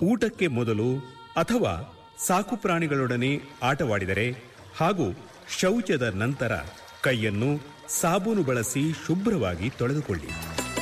ಊಟಕ್ಕೆ ಮೊದಲು ಅಥವಾ ಸಾಕು ಪ್ರಾಣಿಗಳೊಡನೆ ಆಟವಾಡಿದರೆ ಹಾಗೂ ಶೌಚದ ನಂತರ ಕೈಯನ್ನು ಸಾಬೂನು ಬಳಸಿ ಶುಭ್ರವಾಗಿ ತೊಳೆದುಕೊಳ್ಳಿ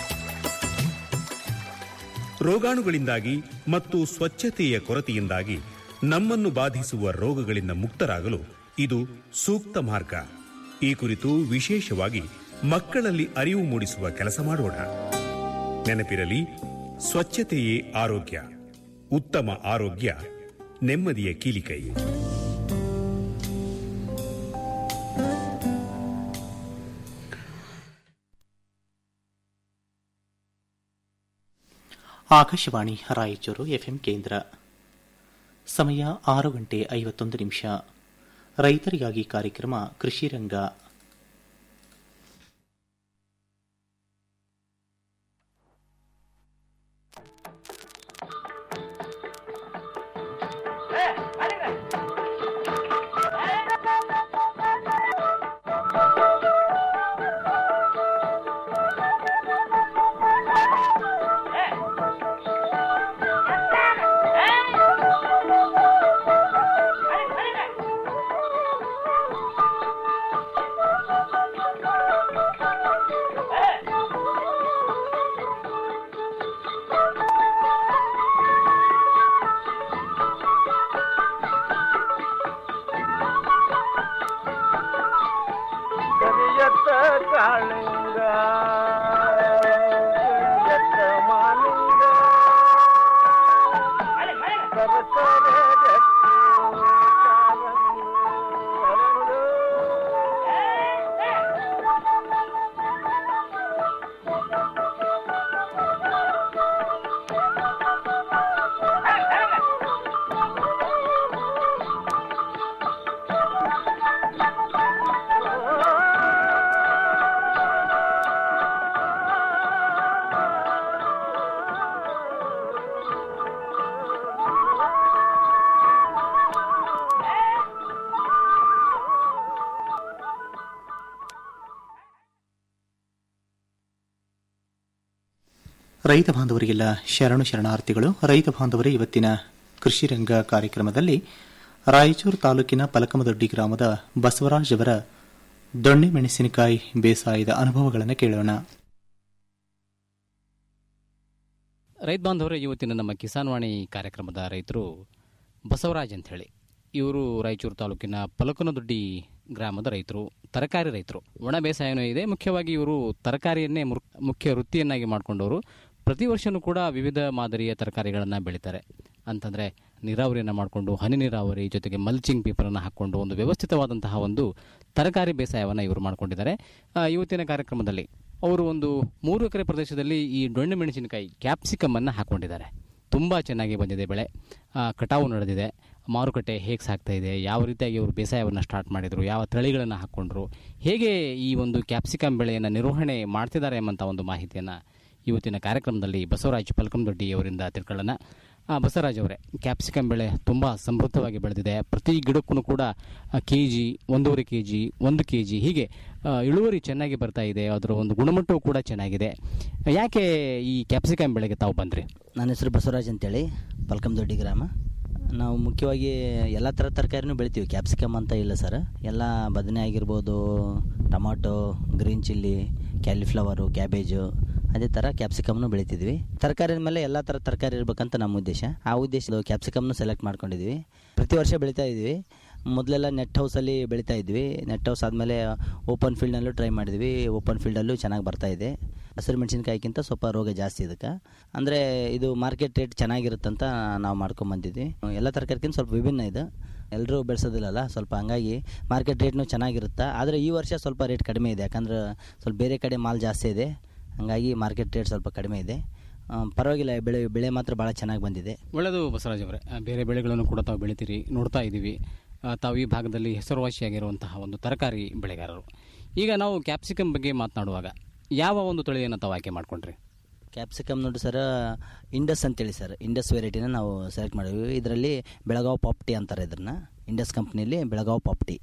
ರೋಗಾಣುಗಳಿಂದಾಗಿ ಮತ್ತು ಸ್ವಚ್ಛತೆಯ ಕೊರತೆಯಿಂದಾಗಿ ನಮ್ಮನ್ನು ಬಾಧಿಸುವ ರೋಗಗಳಿಂದ ಮುಕ್ತರಾಗಲು ಇದು ಸೂಕ್ತ ಮಾರ್ಗ ಈ ಕುರಿತು ವಿಶೇಷವಾಗಿ ಮಕ್ಕಳಲ್ಲಿ ಅರಿವು ಮೂಡಿಸುವ ಕೆಲಸ ಮಾಡೋಣ ನೆನಪಿರಲಿ ಸ್ವಚ್ಛತೆಯೇ ಆರೋಗ್ಯ ಉತ್ತಮ ಆರೋಗ್ಯ ನೆಮ್ಮದಿಯ ಕೀಲಿಕೈ ಆಕಾಶವಾಣಿ ರಾಯಚೂರು ಎಫ್ಎಂ ಕೇಂದ್ರ ಸಮಯ ಆರು ಗಂಟೆ ಐವತ್ತೊಂದು ನಿಮಿಷ ರೈತರಿಗಾಗಿ ಕಾರ್ಯಕ್ರಮ ಕೃಷಿ ರಂಗ ಕರಿಯತ್ತ ಕಾಳಿಂಗ ಕರಿಯತ್ತ ಮಾಲಿಂಗ ಕರಕರೆ ಗಟ್ಟಿ ಕಾಲಂಗಿ ಹರಡು. ರೈತ ಬಾಂಧವರಿಗೆಲ್ಲ ಶರಣು ಶರಣಾರ್ಥಿಗಳು ರೈತ ಬಾಂಧವರೇ ಇವತ್ತಿನ ಕೃಷಿ ರಂಗ ಕಾರ್ಯಕ್ರಮದಲ್ಲಿ ರಾಯಚೂರು ತಾಲೂಕಿನ ಪಲಕಮದೊಡ್ಡಿ ಗ್ರಾಮದ ಬಸವರಾಜ್ ಅವರ ದೊಣ್ಣೆ ಮೆಣಸಿನಕಾಯಿ ಬೇಸಾಯದ ಅನುಭವಗಳನ್ನು ಕೇಳೋಣ ರೈತ ಬಾಂಧವರೇ ಇವತ್ತಿನ ನಮ್ಮ ಕಿಸಾನ್ ವಾಣಿ ಕಾರ್ಯಕ್ರಮದ ರೈತರು ಬಸವರಾಜ್ ಅಂತ ಹೇಳಿ ಇವರು ರಾಯಚೂರು ತಾಲೂಕಿನ ಪಲಕನದೊಡ್ಡಿ ಗ್ರಾಮದ ರೈತರು ತರಕಾರಿ ರೈತರು ಒಣ ಬೇಸಾಯನೂ ಇದೆ ಮುಖ್ಯವಾಗಿ ಇವರು ತರಕಾರಿಯನ್ನೇ ಮುರ್- ಮುಖ್ಯ ವೃತ್ತಿಯನ್ನಾಗಿ ಮಾಡಿಕೊಂಡವರು ಪ್ರತಿ ವರ್ಷನೂ ಕೂಡ ವಿವಿಧ ಮಾದರಿಯ ತರಕಾರಿಗಳನ್ನು ಬೆಳೀತಾರೆ ಅಂತಂದರೆ ನೀರಾವರಿಯನ್ನು ಮಾಡಿಕೊಂಡು ಹನಿ ನೀರಾವರಿ ಜೊತೆಗೆ ಮಲ್ಚಿಂಗ್ ಪೇಪರನ್ನು ಹಾಕ್ಕೊಂಡು ಒಂದು ವ್ಯವಸ್ಥಿತವಾದಂತಹ ಒಂದು ತರಕಾರಿ ಬೇಸಾಯವನ್ನು ಇವರು ಮಾಡಿಕೊಂಡಿದ್ದಾರೆ ಆ, ಇವತ್ತಿನ ಕಾರ್ಯಕ್ರಮದಲ್ಲಿ ಅವರು ಒಂದು ಮೂರು ಎಕರೆ ಪ್ರದೇಶದಲ್ಲಿ ಈ ಡೊಣ್ಣೆ ಮೆಣಸಿನಕಾಯಿ ಕ್ಯಾಪ್ಸಿಕಮ್ ಅನ್ನು ಹಾಕೊಂಡಿದ್ದಾರೆ ತುಂಬ ಚೆನ್ನಾಗಿ ಬಂದಿದೆ ಬೆಳೆ ಆ, ಕಟಾವು ನಡೆದಿದೆ ಮಾರುಕಟ್ಟೆ ಹೇಗೆ ಸಾಗ್ತಾ ಇದೆ ಯಾವ ರೀತಿಯಾಗಿ ಅವರು ಬೇಸಾಯವನ್ನು ಸ್ಟಾರ್ಟ್ ಮಾಡಿದರು ಯಾವ ತಳಿಗಳನ್ನು ಹಾಕ್ಕೊಂಡ್ರು ಹೇಗೆ ಈ ಒಂದು ಕ್ಯಾಪ್ಸಿಕಮ್ ಬೆಳೆಯನ್ನು ನಿರ್ವಹಣೆ ಮಾಡ್ತಿದ್ದಾರೆ ಎಂಬಂಥ ಒಂದು ಮಾಹಿತಿಯನ್ನು ಇವತ್ತಿನ ಕಾರ್ಯಕ್ರಮದಲ್ಲಿ ಬಸವರಾಜ್ ಪಲ್ಕಂದೊಡ್ಡಿ ಅವರಿಂದ ತಿಳ್ಕೊಳ್ಳೋಣ ಆ, ಬಸವರಾಜ್ ಅವರೇ ಕ್ಯಾಪ್ಸಿಕಮ್ ಬೆಳೆ ತುಂಬ ಸಮೃದ್ಧವಾಗಿ ಬೆಳೆದಿದೆ ಪ್ರತಿ ಗಿಡಕ್ಕೂ ಕೂಡ ಕೆ ಜಿ ಒಂದೂವರೆ ಕೆ ಜಿ ಒಂದು ಕೆ ಜಿ ಹೀಗೆ ಆ, ಇಳುವರಿ ಚೆನ್ನಾಗಿ ಬರ್ತಾ ಇದೆ ಅದರ ಒಂದು ಗುಣಮಟ್ಟವೂ ಕೂಡ ಚೆನ್ನಾಗಿದೆ ಯಾಕೆ ಈ ಕ್ಯಾಪ್ಸಿಕಮ್ ಬೆಳೆಗೆ ತಾವು ಬಂದ್ರಿ ನನ್ನ ಹೆಸರು ಬಸವರಾಜ್ ಅಂತೇಳಿ ಪಲ್ಕಂದೊಡ್ಡಿ ಗ್ರಾಮ ನಾವು ಮುಖ್ಯವಾಗಿ ಎಲ್ಲ ಥರ ತರಕಾರಿನೂ ಬೆಳಿತೀವಿ ಕ್ಯಾಪ್ಸಿಕಮ್ ಅಂತ ಇಲ್ಲ ಸರ್ ಎಲ್ಲ ಬದನೆ ಆಗಿರ್ಬೋದು tomato green chilli cauliflower cabbage ಅದೇ ಥರ ಕ್ಯಾಪ್ಸಿಕಮ್ನು ಬೆಳಿತಿದ್ವಿ ತರಕಾರಿ ಮೇಲೆ ಎಲ್ಲ ಥರ ತರಕಾರಿ ಇರ್ಬೇಕಂತ ನಮ್ಮ ಉದ್ದೇಶ ಆ ಉದ್ದೇಶದ ಕ್ಯಾಪ್ಸಿಕಮ್ನು ಸೆಲೆಕ್ಟ್ ಮಾಡ್ಕೊಂಡಿದ್ವಿ ಪ್ರತಿ ವರ್ಷ ಬೆಳಿತಾ ಇದ್ವಿ ಮೊದಲೆಲ್ಲ ನೆಟ್ ಹೌಸಲ್ಲಿ ಬೆಳಿತಾ ಇದ್ವಿ ನೆಟ್ ಹೌಸ್ ಆದಮೇಲೆ ಓಪನ್ ಫೀಲ್ಡ್ನಲ್ಲೂ ಟ್ರೈ ಮಾಡಿದ್ವಿ ಓಪನ್ ಫೀಲ್ಡಲ್ಲೂ ಚೆನ್ನಾಗಿ ಬರ್ತಾ ಇದೆ ಹಸಿರು ಮೆಣಸಿನ್ಕಾಯಿಗಿಂತ ಸ್ವಲ್ಪ ರೋಗ ಜಾಸ್ತಿ ಇದಕ್ಕೆ ಅಂದರೆ ಇದು ಮಾರ್ಕೆಟ್ ರೇಟ್ ಚೆನ್ನಾಗಿರುತ್ತಂತ ನಾವು ಮಾಡ್ಕೊಂಬಂದಿದ್ವಿ ಎಲ್ಲ ತರಕಾರಿಗಿಂತ ಸ್ವಲ್ಪ ವಿಭಿನ್ನ ಇದು ಎಲ್ಲರೂ ಬೆಳೆಸೋದಿಲ್ಲಲ್ಲ ಸ್ವಲ್ಪ ಹಂಗಾಗಿ ಮಾರ್ಕೆಟ್ ರೇಟ್ನು ಚೆನ್ನಾಗಿರುತ್ತೆ ಆದರೆ ಈ ವರ್ಷ ಸ್ವಲ್ಪ ರೇಟ್ ಕಡಿಮೆ ಇದೆ ಯಾಕಂದ್ರೆ ಸ್ವಲ್ಪ ಬೇರೆ ಕಡೆ ಮಾಲ್ ಜಾಸ್ತಿ ಇದೆ ಹಂಗಾಗಿ ಮಾರ್ಕೆಟ್ ರೇಟ್ ಸ್ವಲ್ಪ ಕಡಿಮೆ ಇದೆ ಆ, ಪರವಾಗಿಲ್ಲ ಬೆಳೆ ಬೆಳೆ ಮಾತ್ರ ಭಾಳ ಚೆನ್ನಾಗಿ ಬಂದಿದೆ ಒಳ್ಳೆಯದು ಬಸವರಾಜ್ ಅವರೇ ಆ, ಬೇರೆ ಬೆಳೆಗಳನ್ನು ಕೂಡ ತಾವು ಬೆಳಿತೀರಿ ನೋಡ್ತಾ ಇದ್ದೀವಿ ಆ, ತಾವು ಈ ಭಾಗದಲ್ಲಿ ಹೆಸರುವಾಸಿಯಾಗಿರುವಂತಹ ಒಂದು ತರಕಾರಿ ಬೆಳೆಗಾರರು ಈಗ ನಾವು ಕ್ಯಾಪ್ಸಿಕಮ್ ಬಗ್ಗೆ ಮಾತನಾಡುವಾಗ ಯಾವ ಒಂದು ತಳಿಯನ್ನು ತಾವು ಆಯ್ಕೆ ಮಾಡ್ಕೊಂಡ್ರಿ ಕ್ಯಾಪ್ಸಿಕಮ್ ನೋಡಿ ಸರ್ ಇಂಡಸ್ ಅಂತೇಳಿ ಸರ್ ಇಂಡಸ್ ವೆರೈಟಿನ ನಾವು ಸೆಲೆಕ್ಟ್ ಮಾಡಿದ್ವಿ ಇದರಲ್ಲಿ ಬೆಳಗಾವ್ ಪಾಪ್ಟಿ ಅಂತಾರೆ ಇದನ್ನ ಇಂಡಸ್ ಕಂಪ್ನಿಯಲ್ಲಿ ಬೆಳಗಾವ್ ಪಾಪ್ಟಿ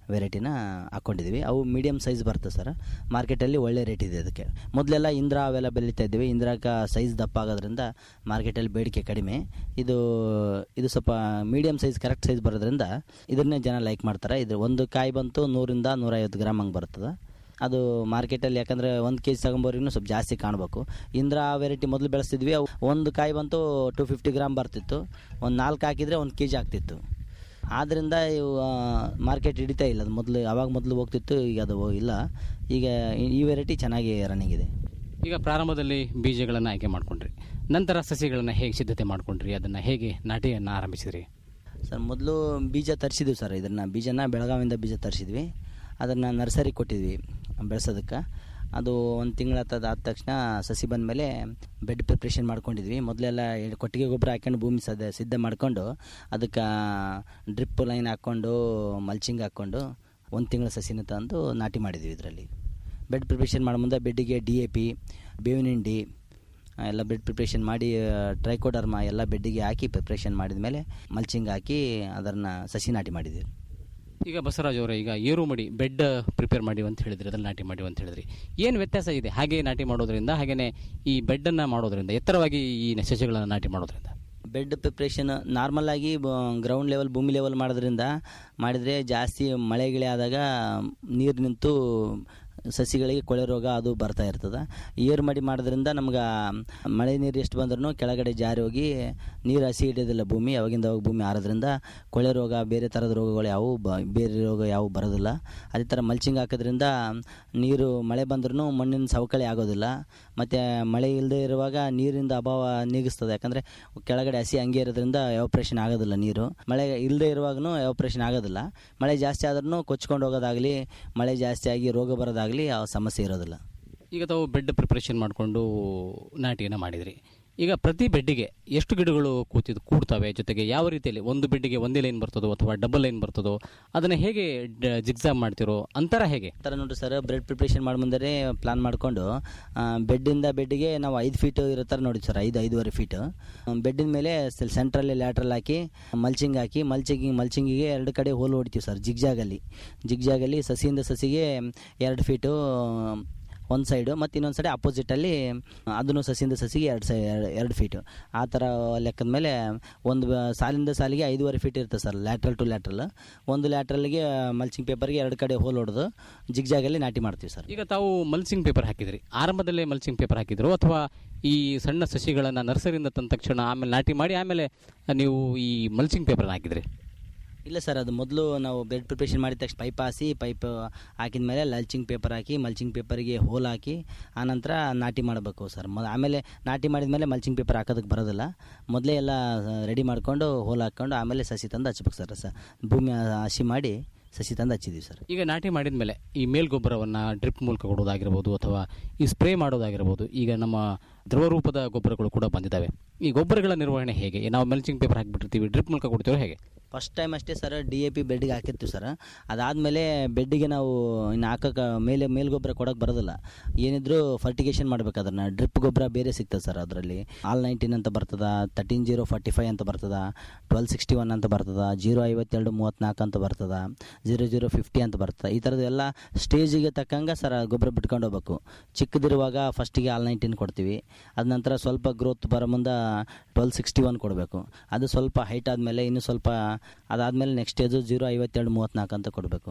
ವೆರೈಟಿನ ಹಾಕ್ಕೊಂಡಿದ್ದೀವಿ ಅವು ಮೀಡಿಯಮ್ ಸೈಜ್ ಬರ್ತದೆ ಸರ್ ಮಾರ್ಕೆಟಲ್ಲಿ ಒಳ್ಳೆ ರೇಟ್ ಇದೆ ಅದಕ್ಕೆ ಮೊದಲೆಲ್ಲ ಇಂದ್ರಾ ಅವೆಲ್ಲ ಬೆಳೀತಾ ಇದ್ದೀವಿ ಇಂದ್ರಾಕ ಸೈಜ್ ದಪ್ಪ ಆಗೋದ್ರಿಂದ ಮಾರ್ಕೆಟಲ್ಲಿ ಬೇಡಿಕೆ ಕಡಿಮೆ ಇದು ಇದು ಸ್ವಲ್ಪ ಮೀಡಿಯಮ್ ಸೈಜ್ ಕರೆಕ್ಟ್ ಸೈಜ್ ಬರೋದ್ರಿಂದ ಇದನ್ನೇ ಜನ ಲೈಕ್ ಮಾಡ್ತಾರೆ ಇದು ಒಂದು ಕಾಯಿ ಬಂತು ನೂರಿಂದ ನೂರೈವತ್ತು ಗ್ರಾಮ್ ಹಂಗೆ ಬರ್ತದೆ ಅದು ಮಾರ್ಕೆಟಲ್ಲಿ ಯಾಕಂದರೆ ಒಂದು ಕೆ ಜಿ ತಗೊಂಬೋರಿಗೂ ಸ್ವಲ್ಪ ಜಾಸ್ತಿ ಕಾಣಬೇಕು ಇಂದ್ರ ವೆರೈಟಿ ಮೊದಲು ಬೆಳೆಸ್ತಿದ್ವಿ ಅವು ಒಂದು ಕಾಯಿ ಬಂತು ಟು ಫಿಫ್ಟಿ ಗ್ರಾಮ್ ಬರ್ತಿತ್ತು ಒಂದು ನಾಲ್ಕು ಹಾಕಿದರೆ ಒಂದು ಕೆ ಜಿ ಆಗ್ತಿತ್ತು ಆದ್ದರಿಂದ ಇವು ಮಾರ್ಕೆಟ್ ಹಿಡಿತಾ ಇಲ್ಲ ಅದು ಮೊದಲು ಅವಾಗ ಮೊದಲು ಹೋಗ್ತಿತ್ತು ಈಗ ಅದು ಇಲ್ಲ ಈಗ ಈ- ಈ ವೆರೈಟಿ ಚೆನ್ನಾಗಿ ರನ್ನಿಂಗ್ ಇದೆ ಈಗ ಪ್ರಾರಂಭದಲ್ಲಿ ಬೀಜಗಳನ್ನು ಆಯ್ಕೆ ಮಾಡ್ಕೊಂಡ್ರಿ ನಂತರ ಸಸಿಗಳನ್ನು ಹೇಗೆ ಸಿದ್ಧತೆ ಮಾಡ್ಕೊಂಡ್ರಿ ಅದನ್ನು ಹೇಗೆ ನಾಟಿಯನ್ನು ಆರಂಭಿಸಿದ್ರಿ ಸರ್ ಮೊದಲು ಬೀಜ ತರಿಸಿದ್ವಿ ಸರ್ ಇದನ್ನು ಬೀಜನ ಬೆಳಗಾವಿಯಿಂದ ಬೀಜ ತರಿಸಿದ್ವಿ ಅದನ್ನು ನರ್ಸರಿ ಕೊಟ್ಟಿದ್ವಿ ಬೆಳೆಸೋದಕ್ಕೆ ಅದು ಒಂದು ತಿಂಗಳ ಆದ ತಕ್ಷಣ ಸಸಿ ಬಂದಮೇಲೆ ಬೆಡ್ ಪ್ರಿಪ್ರೇಷನ್ ಮಾಡ್ಕೊಂಡಿದ್ವಿ ಮೊದಲೆಲ್ಲ ಎ- ಕೊಟ್ಟಿಗೆ ಗೊಬ್ಬರ ಹಾಕ್ಕೊಂಡು ಭೂಮಿ ಸದ ಸಿದ್ಧ ಮಾಡ್ಕೊಂಡು ಅದಕ್ಕೆ ಡ್ರಿಪ್ ಲೈನ್ ಹಾಕ್ಕೊಂಡು ಮಲ್ಚಿಂಗ್ ಹಾಕ್ಕೊಂಡು ಒಂದು ತಿಂಗಳ ಸಸಿನ ತಂದು ನಾಟಿ ಮಾಡಿದ್ವಿ ಇದರಲ್ಲಿ ಬೆಡ್ ಪ್ರಿಪ್ರೇಷನ್ ಮಾಡೋ ಮುಂದೆ ಬೆಡ್ಡಿಗೆ ಡಿ ಎ ಪಿ ಬೇವಿನ ಹಿಂಡಿ ಆ, ಎಲ್ಲ ಬೆಡ್ ಪ್ರಿಪ್ರೇಷನ್ ಮಾಡಿ ಟ್ರೈಕೋಡರ್ಮ ಎಲ್ಲ ಬೆಡ್ಡಿಗೆ ಹಾಕಿ ಪ್ರಿಪ್ರೇಷನ್ ಮಾಡಿದ ಮೇಲೆ ಮಲ್ಚಿಂಗ್ ಹಾಕಿ ಅದನ್ನು ಸಸಿ ನಾಟಿ ಮಾಡಿದ್ದೀವಿ ಈಗ ಬಸವರಾಜ್ ಅವರೇ ಈಗ ಏರು ಮಡಿ ಬೆಡ್ ಪ್ರಿಪೇರ್ ಮಾಡಿ ಅಂತ ಹೇಳಿದ್ರಿ ಅದ್ರಲ್ಲಿ ನಾಟಿ ಮಾಡಿ ಅಂತ ಹೇಳಿದ್ರಿ ಏನು ವ್ಯತ್ಯಾಸ ಇದೆ ಹಾಗೆ ನಾಟಿ ಮಾಡೋದ್ರಿಂದ ಹಾಗೇನೆ ಈ ಬೆಡ್ಡನ್ನು ಮಾಡೋದ್ರಿಂದ ಎತ್ತರವಾಗಿ ಈ ಸಸ್ಯಗಳನ್ನು ನಾಟಿ ಮಾಡೋದ್ರಿಂದ ಬೆಡ್ ಪ್ರಿಪ್ರೇಷನ್ ನಾರ್ಮಲ್ ಆಗಿ ಗ್ರೌಂಡ್ ಲೆವೆಲ್ ಭೂಮಿ ಲೆವೆಲ್ ಮಾಡೋದ್ರಿಂದ ಮಾಡಿದರೆ ಜಾಸ್ತಿ ಮಳೆ ಗಿಳೆ ಆದಾಗ ನೀರು ನಿಂತು ಸಸಿಗಳಿಗೆ ಕೊಳೆ ರೋಗ ಅದು ಬರ್ತಾ ಇರ್ತದೆ ಏರ್ ಮಡಿ ಮಾಡೋದ್ರಿಂದ ನಮ್ಗೆ ಮಳೆ ನೀರು ಎಷ್ಟು ಬಂದ್ರೂ ಕೆಳಗಡೆ ಜಾರಿ ಹೋಗಿ ನೀರು ಹಸಿ ಹಿಡಿಯೋದಿಲ್ಲ ಭೂಮಿ ಅವಾಗಿಂದ ಅವಾಗ ಭೂಮಿ ಆರೋದ್ರಿಂದ ಕೊಳೆ ರೋಗ ಬೇರೆ ಥರದ ರೋಗಗಳು ಯಾವುವು ಬ ಬೇರೆ ರೋಗ ಯಾವುವು ಬರೋದಿಲ್ಲ ಅದೇ ಥರ ಮಲ್ಚಿಂಗ್ ಹಾಕೋದ್ರಿಂದ ನೀರು ಮಳೆ ಬಂದ್ರೂ ಮಣ್ಣಿನ ಸವಕಳಿ ಆಗೋದಿಲ್ಲ ಮತ್ತು ಮಳೆ ಇಲ್ಲದೆ ಇರುವಾಗ ನೀರಿಂದ ಅಭಾವ ನೀಗಿಸ್ತದೆ ಯಾಕಂದರೆ ಕೆಳಗಡೆ ಹಸಿ ಹಂಗೆ ಇರೋದ್ರಿಂದ ಎವಾಪ್ರೇಷನ್ ಆಗೋದಿಲ್ಲ ನೀರು ಮಳೆ ಇಲ್ಲದೆ ಇರುವಾಗೂ ಎವಾಪ್ರೇಷನ್ ಆಗೋದಿಲ್ಲ ಮಳೆ ಜಾಸ್ತಿ ಆದ್ರೂ ಕೊಚ್ಕೊಂಡು ಹೋಗೋದಾಗಲಿ ಮಳೆ ಜಾಸ್ತಿ ಆಗಿ ರೋಗ ಬರೋದಾಗಲಿ ಆ ಸಮಸ್ಯೆ ಇರೋದಿಲ್ಲ ಈಗ ತಾವು ಬೆಡ್ ಪ್ರಿಪ್ರೇಷನ್ ಮಾಡಿಕೊಂಡು ನಾಟಿಯನ್ನು ಮಾಡಿದ್ರಿ ಈಗ ಪ್ರತಿ ಬೆಡ್ಡಿಗೆ ಎಷ್ಟು ಗಿಡಗಳು ಕೂತಿದ್ ಕೂಡ್ತವೆ ಜೊತೆಗೆ ಯಾವ ರೀತಿಯಲ್ಲಿ ಒಂದು ಬೆಡ್ಡಿಗೆ ಒಂದೇ ಲೈನ್ ಬರ್ತದೋ ಅಥವಾ ಡಬಲ್ ಲೈನ್ ಬರ್ತದೋ ಅದನ್ನು ಹೇಗೆ ಜಿಗ್ಸಾಮ್ ಮಾಡ್ತಿರೋ ಅಂತರ ಹೇಗೆ ಥರ ನೋಡ್ರಿ ಸರ್ ಬ್ರೆಡ್ ಪ್ರಿಪ್ರೇಷನ್ ಮಾಡಿ ಮುಂದೆ ಪ್ಲಾನ್ ಮಾಡಿಕೊಂಡು ಬೆಡ್ಡಿಂದ ಬೆಡ್ಡಿಗೆ ನಾವು ಐದು ಫೀಟ್ ಇರೋ ಥರ ನೋಡಿ ಸರ್ ಐದು ಐದೂವರೆ ಫೀಟ್ ಬೆಡ್ಡಿನ ಮೇಲೆ ಸೆಂಟ್ರಲ್ಲಿ ಲ್ಯಾಟ್ರಲ್ ಹಾಕಿ ಮಲ್ಚಿಂಗ್ ಹಾಕಿ ಮಲ್ಚಿಂಗ್ ಮಲ್ಚಿಂಗಿಗೆ ಎರಡು ಕಡೆ ಹೋಲ್ ಹೊಡಿತೀವಿ ಸರ್ ಜಿಗ್ಜಾಗಲ್ಲಿ ಜಿಗ್ಜಾಗಲ್ಲಿ ಸಸಿಯಿಂದ ಸಸಿಗೆ ಎರಡು ಫೀಟು ಒಂದು ಸೈಡು ಮತ್ತು ಇನ್ನೊಂದು ಸೈಡ್ ಅಪೋಸಿಟಲ್ಲಿ ಅದನ್ನು ಸಸಿಯಿಂದ ಸಸಿಗೆ ಎರಡು ಸೈ ಎರಡು ಫೀಟು ಆ ಥರ ಲೆಕ್ಕದ ಮೇಲೆ ಒಂದು ಸಾಲಿಂದ ಸಾಲಿಗೆ ಐದೂವರೆ ಫೀಟ್ ಇರುತ್ತೆ ಸರ್ ಲ್ಯಾಟ್ರಲ್ ಟು ಲ್ಯಾಟ್ರಲ್ ಒಂದು ಲ್ಯಾಟ್ರಲ್ಗೆ ಮಲ್ಚಿಂಗ್ ಪೇಪರ್ಗೆ ಎರಡು ಕಡೆ ಹೋಲ್ ಹೊಡೆದು ಜಿಗ್ಜಾಗಲ್ಲಿ ನಾಟಿ ಮಾಡ್ತೀವಿ ಸರ್ ಈಗ ತಾವು ಮಲ್ಚಿಂಗ್ ಪೇಪರ್ ಹಾಕಿದ್ರಿ ಆರಂಭದಲ್ಲೇ ಮಲ್ಚಿಂಗ್ ಪೇಪರ್ ಹಾಕಿದ್ರು ಅಥವಾ ಈ ಸಣ್ಣ ಸಸಿಗಳನ್ನು ನರ್ಸರಿಯಿಂದ ತಂದ ತಕ್ಷಣ ಆಮೇಲೆ ನಾಟಿ ಮಾಡಿ ಆಮೇಲೆ ನೀವು ಈ ಮಲ್ಚಿಂಗ್ ಪೇಪರ್ ಹಾಕಿದ್ರಿ ಇಲ್ಲ ಸರ್ ಅದು ಮೊದಲು ನಾವು ಬೆಡ್ ಪ್ರಿಪ್ರೇಷನ್ ಮಾಡಿದ ತಕ್ಷಣ ಪೈಪ್ ಹಾಸಿ ಪೈಪ್ ಹಾಕಿದ ಮೇಲೆ ಲಲ್ಚಿಂಗ್ ಪೇಪರ್ ಹಾಕಿ ಮಲ್ಚಿಂಗ್ ಪೇಪರ್ಗೆ ಹೋಲ್ ಹಾಕಿ ಆನಂತರ ನಾಟಿ ಮಾಡಬೇಕು ಸರ್ ಮ ಆಮೇಲೆ ನಾಟಿ ಮಾಡಿದ ಮೇಲೆ ಮಲ್ಚಿಂಗ್ ಪೇಪರ್ ಹಾಕೋದಕ್ಕೆ ಬರೋದಿಲ್ಲ ಮೊದಲೇ ಎಲ್ಲ ರೆಡಿ ಮಾಡ್ಕೊಂಡು ಹೋಲ್ ಹಾಕ್ಕೊಂಡು ಆಮೇಲೆ ಸಸಿ ತಂದು ಹಚ್ಬೇಕು ಸರ್ ಸ ಭೂಮಿ ಹಸಿ ಮಾಡಿ ಸಸಿ ತಂದು ಹಚ್ಚಿದ್ದೀವಿ ಸರ್ ಈಗ ನಾಟಿ ಮಾಡಿದ ಮೇಲೆ ಈ ಮೇಲ್ಗೊಬ್ಬರವನ್ನು ಡ್ರಿಪ್ ಮೂಲಕ ಕೊಡೋದಾಗಿರ್ಬೋದು ಅಥವಾ ಈ ಸ್ಪ್ರೇ ಮಾಡೋದಾಗಿರ್ಬೋದು ಈಗ ನಮ್ಮ ದ್ರವ ರೂಪದ ಗೊಬ್ಬರಗಳು ಕೂಡ ಬಂದಿದ್ದಾವೆ ಈ ಗೊಬ್ಬರಗಳ ನಿರ್ವಹಣೆ ಹೇಗೆ ನಾವು ಮೆಲ್ಚಿಂಗ್ ಪೇಪರ್ ಹಾಕಿಬಿಟ್ಟಿರ್ತೀವಿ ಡ್ರಿಪ್ ಮೂಲಕ ಕೊಡ್ತೀವೋ ಹೇಗೆ ಫಸ್ಟ್ ಟೈಮ್ ಅಷ್ಟೇ ಸರ್ ಡಿ ಎ ಪಿ ಬೆಡ್ಗೆ ಹಾಕಿರ್ತೀವಿ ಸರ್ ಅದಾದಮೇಲೆ ಬೆಡ್ಡಿಗೆ ನಾವು ಇನ್ನು ಹಾಕೋಕೆ ಮೇಲೆ ಮೇಲ್ಗೊಬ್ಬರ ಕೊಡೋಕೆ ಬರೋದಿಲ್ಲ ಏನಿದ್ರು ಫರ್ಟಿಗೇಷನ್ ಮಾಡ್ಬೇಕು ಅದನ್ನು ಡ್ರಿಪ್ ಗೊಬ್ಬರ ಬೇರೆ ಸಿಗ್ತದೆ ಸರ್ ಅದರಲ್ಲಿ ಆಲ್ ನೈನ್ಟೀನ್ ಅಂತ ಬರ್ತದ ತರ್ಟೀನ್ ಜೀರೋ ಫಾರ್ಟಿ ಫೈವ್ ಅಂತ ಬರ್ತದ ಟ್ವೆಲ್ ಸಿಕ್ಸ್ಟಿ ಒನ್ ಅಂತ ಬರ್ತದ ಜೀರೋ ಐವತ್ತೆರಡು ಮೂವತ್ತ್ನಾಲ್ಕು ಅಂತ ಬರ್ತದ ಜೀರೋ ಜೀರೋ ಫಿಫ್ಟಿ ಅಂತ ಬರ್ತದೆ ಈ ಥರದ್ದು ಎಲ್ಲ ಸ್ಟೇಜಿಗೆ ತಕ್ಕಂಗೆ ಸರ್ ಗೊಬ್ಬರ ಬಿಟ್ಕೊಂಡು ಹೋಗ್ಬೇಕು ಚಿಕ್ಕದಿರುವಾಗ ಫಸ್ಟಿಗೆ ಆಲ್ ನೈನ್ಟೀನ್ ಕೊಡ್ತೀವಿ ಅದ ನಂತರ ಸ್ವಲ್ಪ ಗ್ರೋತ್ ಬರೋ ಮುಂದೆ ಟ್ವೆಲ್ ಸಿಕ್ಸ್ಟಿ ಒನ್ ಕೊಡಬೇಕು ಅದು ಸ್ವಲ್ಪ ಹೈಟ್ ಆದಮೇಲೆ ಇನ್ನು ಸ್ವಲ್ಪ ಅದಾದಮೇಲೆ ನೆಕ್ಸ್ಟ್ ಸ್ಟೇಜು ಜೀರೋ ಐವತ್ತೆರಡು ಮೂವತ್ತ್ನಾಲ್ಕು ಅಂತ ಕೊಡಬೇಕು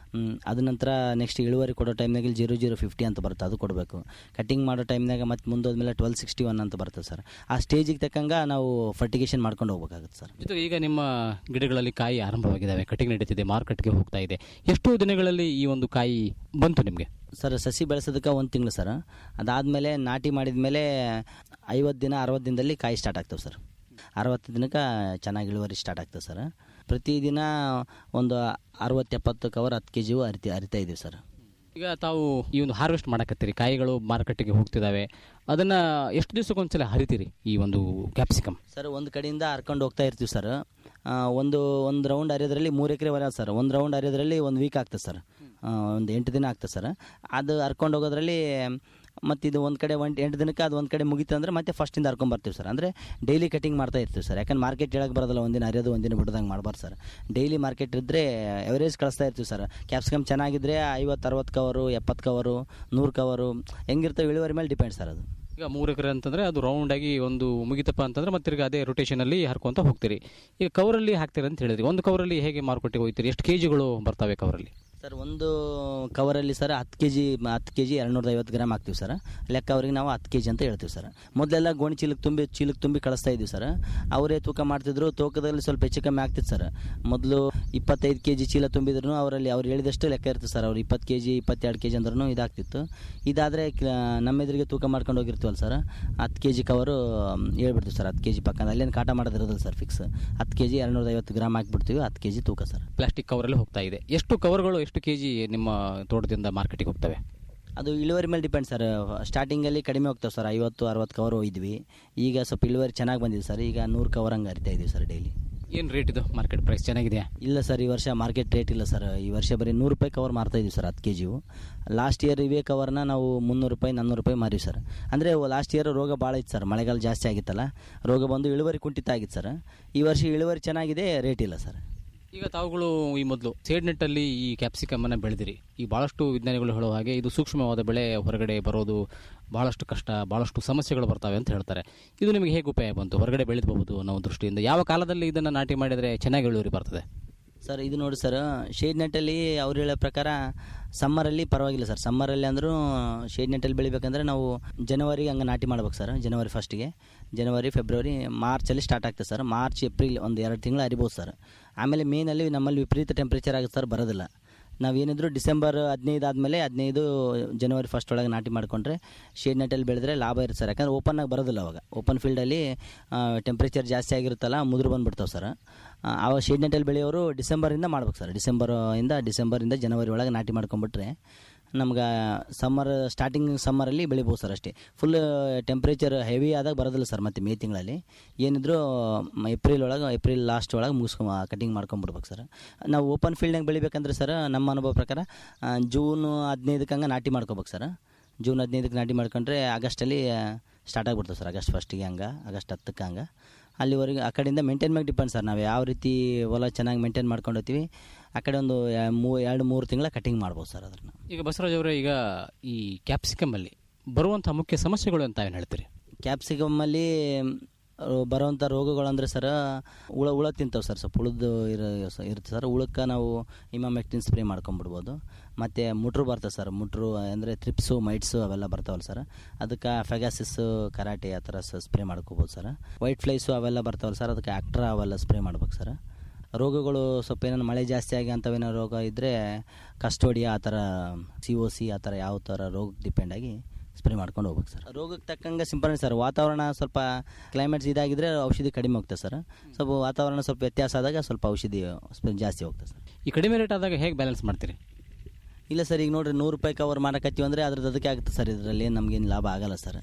ಅದ ನಂತರ ನೆಕ್ಸ್ಟ್ ಇಳುವರಿ ಕೊಡೋ ಟೈಮ್ನಾಗ ಜೀರೋ ಜೀರೋ ಫಿಫ್ಟಿ ಅಂತ ಬರುತ್ತೆ ಅದು ಕೊಡಬೇಕು ಕಟಿಂಗ್ ಮಾಡೋ ಟೈಮ್ನಾಗ ಮತ್ತೆ ಮುಂದೋದ್ಮೇಲೆ ಟ್ವೆಲ್ ಸಿಕ್ಸ್ಟಿ ಒನ್ ಅಂತ ಬರ್ತದೆ ಸರ್ ಆ ಸ್ಟೇಜಿಗೆ ತಕ್ಕಂಗೆ ನಾವು ಫರ್ಟಿಗೇಷನ್ ಮಾಡ್ಕೊಂಡು ಹೋಗ್ಬೇಕಾಗುತ್ತೆ ಸರ್ ಜೊತೆಗೆ ಈಗ ನಿಮ್ಮ ಗಿಡಗಳಲ್ಲಿ ಕಾಯಿ ಆರಂಭವಾಗಿದ್ದಾವೆ ಕಟಿಂಗ್ ನಡೀತಿದೆ ಮಾರ್ಕೆಟ್ಗೆ ಹೋಗ್ತಾ ಇದೆ ಎಷ್ಟು ದಿನಗಳಲ್ಲಿ ಈ ಒಂದು ಕಾಯಿ ಬಂತು ನಿಮಗೆ ಸರ್ ಸಸಿ ಬೆಳೆಸೋದಕ್ಕೆ ಒಂದು ತಿಂಗಳು ಸರ್ ಅದಾದಮೇಲೆ ನಾಟಿ ಮಾಡಿದ ಮೇಲೆ ಐವತ್ತು ದಿನ ಅರವತ್ತು ದಿನದಲ್ಲಿ ಕಾಯಿ ಸ್ಟಾರ್ಟ್ ಆಗ್ತವೆ ಸರ್ ಅರವತ್ತು ದಿನಕ್ಕೆ ಚೆನ್ನಾಗಿ ಇಳುವರಿ ಸ್ಟಾರ್ಟ್ ಆಗ್ತದೆ ಸರ್ ಪ್ರತಿದಿನ ಒಂದು ಅರವತ್ತು ಎಪ್ಪತ್ತು ಕವರ್ ಹತ್ತು ಕೆ ಜಿವು ಅರಿತಿ ಅರಿತಾ ಇದ್ದೀವಿ ಸರ್ ಈಗ ತಾವು ಈ ಒಂದು ಹಾರ್ವೆಸ್ಟ್ ಮಾಡಕತ್ತೀರಿ ಕಾಯಿಗಳು ಮಾರುಕಟ್ಟೆಗೆ ಹೋಗ್ತಿದ್ದಾವೆ ಅದನ್ನು ಎಷ್ಟು ದಿವಸಕ್ಕೊಂದ್ಸಲ ಹರಿತೀರಿ ಈ ಒಂದು ಕ್ಯಾಪ್ಸಿಕಮ್ ಸರ್ ಒಂದು ಕಡೆಯಿಂದ ಹರ್ಕೊಂಡು ಹೋಗ್ತಾ ಇರ್ತೀವಿ ಸರ್ ಆ, ಒಂದು ಒಂದು ರೌಂಡ್ ಹರಿಯೋದ್ರಲ್ಲಿ ಮೂರು ಎಕರೆ ಹೊರ ಸರ್ ಒಂದು ರೌಂಡ್ ಹರಿಯೋದ್ರಲ್ಲಿ ಒಂದು ವೀಕ್ ಆಗ್ತದೆ ಸರ್ ಒಂದು ಎಂಟು ದಿನ ಆಗ್ತದೆ ಸರ್ ಅದು ಹರ್ಕೊಂಡು ಹೋಗೋದ್ರಲ್ಲಿ ಮತ್ತು ಇದು ಒಂದು ಕಡೆ ಒಂದು ಎಂಟು ದಿನಕ್ಕೆ ಅದು ಒಂದು ಕಡೆ ಮುಗೀತು ಅಂದರೆ ಮತ್ತೆ ಫಸ್ಟಿಂದ ಹರ್ಕೊಂಬರ್ತೀವಿ ಸರ್ ಅಂದರೆ ಡೈಲಿ ಕಟಿಂಗ್ ಮಾಡ್ತಾ ಇರ್ತೀವಿ ಸರ್ ಯಾಕಂದ್ರೆ ಮಾರ್ಕೆಟ್ ಹೇಳಕ್ಕೆ ಬರೋದಿಲ್ಲ ಒಂದಿನ ಹರಿಯೋದು ಒಂದಿನ ಬಿಡೋದಂಗೆ ಮಾಡಬಾರ್ದು ಸರ್ ಡೈಲಿ ಮಾರ್ಕೆಟ್ ಇದ್ದರೆ ಎವರೇಜ್ ಕಳಿಸ್ತಾ ಇರ್ತೀವಿ ಸರ್ ಕ್ಯಾಪ್ಸಿಕಮ್ ಚೆನ್ನಾಗಿದ್ದರೆ ಐವತ್ತು ಅರವತ್ತು ಕವರು ಎಪ್ಪತ್ತು ಕವರು ನೂರು ಕವರು ಹೆಂಗಿರ್ತವೆ ಇಳುವರಿ ಮೇಲೆ ಡಿಪೆಂಡ್ ಸರ್ ಅದು ಈಗ ಮೂರು ಎಕರೆ ಅಂತಂದ್ರೆ ಅದು ರೌಂಡ್ ಆಗಿ ಒಂದು ಮುಗಿತಪ್ಪ ಅಂತಂದ್ರೆ ಮತ್ತೆ ತಿರ್ಗಿ ಅದೇ ರೊಟೇಷನ್ ಅಲ್ಲಿ ಹರ್ಕೊಂತ ಹೋಗ್ತೀರಿ ಈಗ ಕವರಲ್ಲಿ ಹಾಕ್ತೀರಿ ಅಂತ ಹೇಳಿದ್ರಿ ಒಂದು ಕವರಲ್ಲಿ ಹೇಗೆ ಮಾರುಕಟ್ಟೆಗೆ ಹೋಗ್ತೀರಿ ಎಷ್ಟು ಕೆಜಿಗಳು ಬರ್ತವೆ ಕವರಲ್ಲಿ ಸರ್ ಒಂದು ಕವರಲ್ಲಿ ಸರ್ ಹತ್ತು ಕೆ ಜಿ ಹತ್ತು ಕೆ ಜಿ ಎರಡುನೂರ ಐವತ್ತು ಗ್ರಾಮ್ ಹಾಕ್ತೀವಿ ಸರ್ ಲೆಕ್ಕ ಅವ್ರಿಗೆ ನಾವು ಹತ್ತು ಕೆ ಜಿ ಅಂತ ಹೇಳ್ತೀವಿ ಸರ್ ಮೊದಲೆಲ್ಲ ಗೋಣಿ ಚೀಲಕ್ಕೆ ತುಂಬಿ ಚೀಲಕ್ಕೆ ತುಂಬಿ ಕಳಿಸ್ತಾ ಇದ್ವಿ ಸರ್ ಅವರೇ ತೂಕ ಮಾಡ್ತಿದ್ರು ತೂಕದಲ್ಲಿ ಸ್ವಲ್ಪ ಹೆಚ್ಚು ಕಮ್ಮಿ ಆಗ್ತಿತ್ತು ಸರ್ ಮೊದಲು ಇಪ್ಪತ್ತೈದು ಕೆ ಜಿ ಚೀಲ ತುಂಬಿದ್ರು ಅವರಲ್ಲಿ ಅವ್ರು ಹೇಳಿದಷ್ಟು ಲೆಕ್ಕ ಇರ್ತದೆ ಸರ್ ಅವ್ರು ಇಪ್ಪತ್ತು ಕೆ ಜಿ ಇಪ್ಪತ್ತೆರಡು ಕೆ ಜಿ ಅಂದ್ರೂ ಇದಾಗ್ತಿತ್ತು ಇದಾದರೆ ನಮ್ಮ ಎದುರಿಗೆ ತೂಕ ಮಾಡ್ಕೊಂಡು ಹೋಗಿರ್ತೀವಲ್ಲ ಸರ್ ಹತ್ತು ಕೆ ಜಿ ಕವರು ಹೇಳ್ಬಿಡ್ತೀವಿ ಸರ್ ಹತ್ತು ಕೆ ಜಿ ಪಕ್ಕ ಅಲ್ಲೇನು ಕಾಟ ಮಾಡೋದಿರೋದಿಲ್ಲ ಸರ್ ಫಿಕ್ಸ್ ಹತ್ತು ಕೆ ಜಿ ಎರಡುನೂರ ಐವತ್ತು ಗ್ರಾಮ್ ಹಾಕ್ಬಿಡ್ತೀವಿ ಹತ್ತು ಕೆ ಜಿ ತೂಕ ಸರ್ ಪ್ಲಾಸ್ಟಿಕ್ ಕವರಲ್ಲಿ ಹೋಗ್ತಾ ಇದೆ ಎಷ್ಟು ಕವರ್ಗಳು ಎಷ್ಟು ಕೆಜಿ ನಿಮ್ಮ ತೋಟದಿಂದ ಮಾರ್ಕೆಟಿಗೆ ಹೋಗ್ತವೆ ಅದು ಇಳುವರಿ ಮೇಲೆ ಡಿಪೆಂಡ್ ಸರ್ ಸ್ಟಾರ್ಟಿಂಗಲ್ಲಿ ಕಡಿಮೆ ಹೋಗ್ತಾವೆ ಸರ್ ಐವತ್ತು ಅರವತ್ತು ಕವರ್ ಹೋಗಿದ್ವಿ ಈಗ ಸ್ವಲ್ಪ ಇಳುವರಿ ಚೆನ್ನಾಗಿ ಬಂದಿದೆ ಸರ್ ಈಗ ನೂರು ಕವರ್ ಹಂಗೆ ಹರಿತಾ ಇದೀವಿ ಸರ್ ಡೈಲಿ ಏನು ರೇಟ್ ಇದು ಮಾರ್ಕೆಟ್ ಪ್ರೈಸ್ ಚೆನ್ನಾಗಿದೆಯಾ ಇಲ್ಲ ಸರ್ ಈ ವರ್ಷ ಮಾರ್ಕೆಟ್ ರೇಟ್ ಇಲ್ಲ ಸರ್ ಈ ವರ್ಷ ಬರೀ ನೂರು ರೂಪಾಯಿ ಕವರ್ ಮಾರ್ತಾ ಇದೀವಿ ಸರ್ ಹತ್ತು ಕೆ ಜಿವು ಲಾಸ್ಟ್ ಇಯರ್ ಇವೇ ಕವರ್ನ ನಾವು ಮುನ್ನೂರು ರೂಪಾಯಿ ನಾನ್ನೂರು ರೂಪಾಯಿ ಮಾರೀವಿ ಸರ್ ಅಂದರೆ ಲಾಸ್ಟ್ ಇಯರ್ ರೋಗ ಭಾಳ ಇತ್ತು ಸರ್ ಮಳೆಗಾಲ ಜಾಸ್ತಿ ಆಗಿತ್ತಲ್ಲ ರೋಗ ಬಂದು ಇಳುವರಿ ಕುಂಠಿತ ಆಗಿತ್ತು ಸರ್ ಈ ವರ್ಷ ಇಳುವರಿ ಚೆನ್ನಾಗಿದೆ ರೇಟ್ ಇಲ್ಲ ಸರ್ ಈಗ ತಾವುಗಳು ಈ ಮೊದಲು ಸೇಡ್ ನೆಟ್ಟಲ್ಲಿ ಈ ಕ್ಯಾಪ್ಸಿಕಮ್ ಅನ್ನ ಬೆಳೆದಿರಿ ಈ ಬಹಳಷ್ಟು ವಿಜ್ಞಾನಿಗಳು ಹೇಳುವ ಹಾಗೆ ಇದು ಸೂಕ್ಷ್ಮವಾದ ಬೆಳೆ ಹೊರಗಡೆ ಬರೋದು ಬಹಳಷ್ಟು ಕಷ್ಟ ಬಹಳಷ್ಟು ಸಮಸ್ಯೆಗಳು ಬರ್ತವೆ ಅಂತ ಹೇಳ್ತಾರೆ ಇದು ನಿಮಗೆ ಹೇಗೆ ಉಪಾಯ ಬಂತು ಹೊರಗಡೆ ಬೆಳೆದಬಹುದು ಅನ್ನೋ ದೃಷ್ಟಿಯಿಂದ ಯಾವ ಕಾಲದಲ್ಲಿ ಇದನ್ನು ನಾಟಿ ಮಾಡಿದರೆ ಚೆನ್ನಾಗಿ ಇಳುವರಿ ಬರ್ತದೆ ಸರ್ ಇದು ನೋಡಿ ಸರ್ ಶೇಡ್ ನೆಟ್ಟಲ್ಲಿ ಅವ್ರು ಹೇಳೋ ಪ್ರಕಾರ ಸಮ್ಮರಲ್ಲಿ ಪರವಾಗಿಲ್ಲ ಸರ್ ಸಮ್ಮರಲ್ಲಿ ಅಂದರೂ ಶೇಡ್ ನೆಟ್ಟಲ್ಲಿ ಬೆಳಿಬೇಕಂದ್ರೆ ನಾವು ಜನವರಿಗೆ ಹಂಗೆ ನಾಟಿ ಮಾಡ್ಬೇಕು ಸರ್ ಜನವರಿ ಫಸ್ಟಿಗೆ ಜನವರಿ ಫೆಬ್ರವರಿ ಮಾರ್ಚಲ್ಲಿ ಸ್ಟಾರ್ಟ್ ಆಗ್ತದೆ ಸರ್ ಮಾರ್ಚ್ ಏಪ್ರಿಲ್ ಒಂದು ಎರಡು ತಿಂಗಳು ಅರಿಬೋದು ಸರ್ ಆಮೇಲೆ ಮೇನಲ್ಲಿ ನಮ್ಮಲ್ಲಿ ವಿಪರೀತ ಟೆಂಪ್ರೇಚರ್ ಆಗುತ್ತೆ ಸರ್ ಬರೋದಿಲ್ಲ ನಾವೇನಿದ್ರು ಡಿಸೆಂಬರ್ ಹದಿನೈದು ಆದಮೇಲೆ ಹದಿನೈದು ಜನವರಿ ಫಸ್ಟ್ ಒಳಗೆ ನಾಟಿ ಮಾಡಿಕೊಂಡ್ರೆ ಶೇಡ್ ನೆಟ್ಟಲ್ಲಿ ಬೆಳೆದ್ರೆ ಲಾಭ ಇರುತ್ತೆ ಸರ್ ಯಾಕಂದ್ರೆ ಓಪನ್ ಆಗಿ ಬರೋದಿಲ್ಲ ಅವಾಗ ಓಪನ್ ಫೀಲ್ಡಲ್ಲಿ ಟೆಂಪ್ರೇಚರ್ ಜಾಸ್ತಿ ಆಗಿರುತ್ತಲ್ಲ ಮುದುರು ಬಂದುಬಿಡ್ತಾವೆ ಸರ್ ಆವಾಗ ಶೇಡ್ ನೆಟ್ಟಲ್ಲಿ ಬೆಳೆಯೋರು ಡಿಸೆಂಬರಿಂದ ಮಾಡ್ಬೇಕು ಸರ್ ಡಿಸೆಂಬರ್ ಇಂದ ಡಿಸೆಂಬರಿಂದ ಜನವರಿ ಒಳಗೆ ನಾಟಿ ಮಾಡ್ಕೊಂಬಿಟ್ರೆ ನಮ್ಗೆ ಸಮ್ಮರ್ ಸ್ಟಾರ್ಟಿಂಗ್ ಸಮ್ಮರಲ್ಲಿ ಬೆಳಿಬೋದು ಸರ್ ಅಷ್ಟೇ ಫುಲ್ ಟೆಂಪ್ರೇಚರ್ ಹೆವಿ ಆದಾಗ ಬರೋದಿಲ್ಲ ಸರ್ ಮತ್ತು ಮೇ ತಿಂಗಳಲ್ಲಿ ಏನಿದ್ರು ಮ- ಏಪ್ರಿಲ್ ಒಳಗೆ ಏಪ್ರಿಲ್ ಲಾಸ್ಟ್ ಒಳಗೆ ಮುಗಿಸ್ಕೊ ಕಟಿಂಗ್ ಮಾಡ್ಕೊಂಬಿಡ್ಬೇಕು ಸರ್ ನಾವು ಓಪನ್ ಫೀಲ್ಡ್ನಾಗ ಬೆಳಿಬೇಕಂದ್ರೆ ಸರ್ ನಮ್ಮ ಅನುಭವ ಪ್ರಕಾರ ಆ, ಜೂನ್ ಹದಿನೈದಕ್ಕೆ ಹಂಗೆ ನಾಟಿ ಮಾಡ್ಕೋಬೇಕು ಸರ್ ಜೂನ್ ಹದಿನೈದಕ್ಕೆ ನಾಟಿ ಮಾಡ್ಕೊಂಡ್ರೆ ಆಗಸ್ಟಲ್ಲಿ ಸ್ಟಾರ್ಟ್ ಆಗಿಬಿಡ್ತದೆ ಸರ್ ಆಗಸ್ಟ್ ಫಸ್ಟಿಗೆ ಹಂಗೆ ಆಗಸ್ಟ್ ಹತ್ತಕ್ಕೆ ಹಂಗೆ ಅಲ್ಲಿವರೆಗೆ ಆ ಕಡೆಯಿಂದ ಮೇಂಟೈನ್ ಮೇಲೆ ಡಿಪೆಂಡ್ ಸರ್ ನಾವು ಯಾವ ರೀತಿ ಹೊಲ ಚೆನ್ನಾಗಿ ಮೇಂಟೈನ್ ಮಾಡ್ಕೊಂಡು ಹೋಗ್ತೀವಿ ಆ ಕಡೆ ಒಂದು ಯಾ- ಮೂ ಎರಡು ಮೂರು ತಿಂಗಳ ಕಟಿಂಗ್ ಮಾಡ್ಬೋದು ಸರ್ ಅದನ್ನು ಈಗ ಬಸವರಾಜ್ ಅವರೇ ಈಗ ಈ ಕ್ಯಾಪ್ಸಿಕಮ್ ಅಲ್ಲಿ ಬರುವಂತಹ ಮುಖ್ಯ ಸಮಸ್ಯೆಗಳು ಅಂತ ಏನು ಹೇಳ್ತೀರಿ ಕ್ಯಾಪ್ಸಿಕಮ್ಮಲ್ಲಿ ಬರೋವಂಥ ರೋಗಗಳಂದ್ರೆ ಸರ್ ಹುಳ ಹುಳ ತಿಂತಾವೆ ಸರ್ ಸ್ವಲ್ಪ ಹುಳದ್ದು ಇರೋ ಇರುತ್ತೆ ಸರ್ ಹುಳಕ್ಕೆ ನಾವು ಇಮಾಮೆಕ್ಟಿನ್ ಸ್ಪ್ರೇ ಮಾಡ್ಕೊಂಬಿಡ್ಬೋದು ಮತ್ತು ಮುಟ್ರು ಬರ್ತದೆ ಸರ್ ಮುಟ್ರು ಅಂದರೆ ತ್ರಿಪ್ಸು ಮೈಟ್ಸು ಅವೆಲ್ಲ ಬರ್ತಾವಲ್ಲ ಸರ್ ಅದಕ್ಕೆ ಫೆಗಾಸಿಸ್ಸು ಕರಾಟೆ ಆ ಥರ ಸ್ಪ್ರೇ ಮಾಡ್ಕೋಬೋದು ಸರ್ ವೈಟ್ ಫ್ಲೈಸು ಅವೆಲ್ಲ ಬರ್ತಾವಲ್ಲ ಸರ್ ಅದಕ್ಕೆ ಆಕ್ಟ್ರಾ ಅವೆಲ್ಲ ಸ್ಪ್ರೇ ಮಾಡ್ಬೇಕು ಸರ್ ರೋಗಗಳು ಸ್ವಲ್ಪ ಏನಾದ್ರು ಮಳೆ ಜಾಸ್ತಿ ಆಗಿ ಅಂಥವೇನೋ ರೋಗ ಇದ್ದರೆ ಕಸ್ಟೋಡಿಯಾ ಆ ಥರ ಸಿ ಒ ಸಿ ಆ ಥರ ಯಾವ ಥರ ರೋಗಕ್ಕೆ ಡಿಪೆಂಡ್ ಆಗಿ ಸ್ಪ್ರೇ ಮಾಡ್ಕೊಂಡು ಹೋಗ್ಬೇಕು ಸರ್ ರೋಗಕ್ಕೆ ತಕ್ಕಂಗೆ ಸಿಂಪಡಣೆ ಸರ್ ವಾತಾವರಣ ಸ್ವಲ್ಪ ಕ್ಲೈಮೇಟ್ಸ್ ಇದಾಗಿದ್ರೆ ಔಷಧಿ ಕಡಿಮೆ ಹೋಗ್ತದೆ ಸರ್ ಸ್ವಲ್ಪ ವಾತಾವರಣ ಸ್ವಲ್ಪ ವ್ಯತ್ಯಾಸ ಆದಾಗ ಸ್ವಲ್ಪ ಔಷಧಿ ಸ್ಪ್ರೇ ಜಾಸ್ತಿ ಹೋಗ್ತದೆ ಸರ್ ಈ ಕಡಿಮೆ ರೇಟ್ ಆದಾಗ ಹೇಗೆ ಬ್ಯಾಲೆನ್ಸ್ ಮಾಡ್ತೀರಿ ಇಲ್ಲ ಸರ್ ಈಗ ನೋಡ್ರಿ ನೂರು ರೂಪಾಯಿ ಕವರ್ ಮಾರಕತ್ತೀವಿ ಅಂದರೆ ಅದ್ರದ್ದು ಅದಕ್ಕೆ ಆಗುತ್ತೆ ಸರ್ ಇದರಲ್ಲಿ ನಮಗೇನು ಲಾಭ ಆಗಲ್ಲ ಸರ್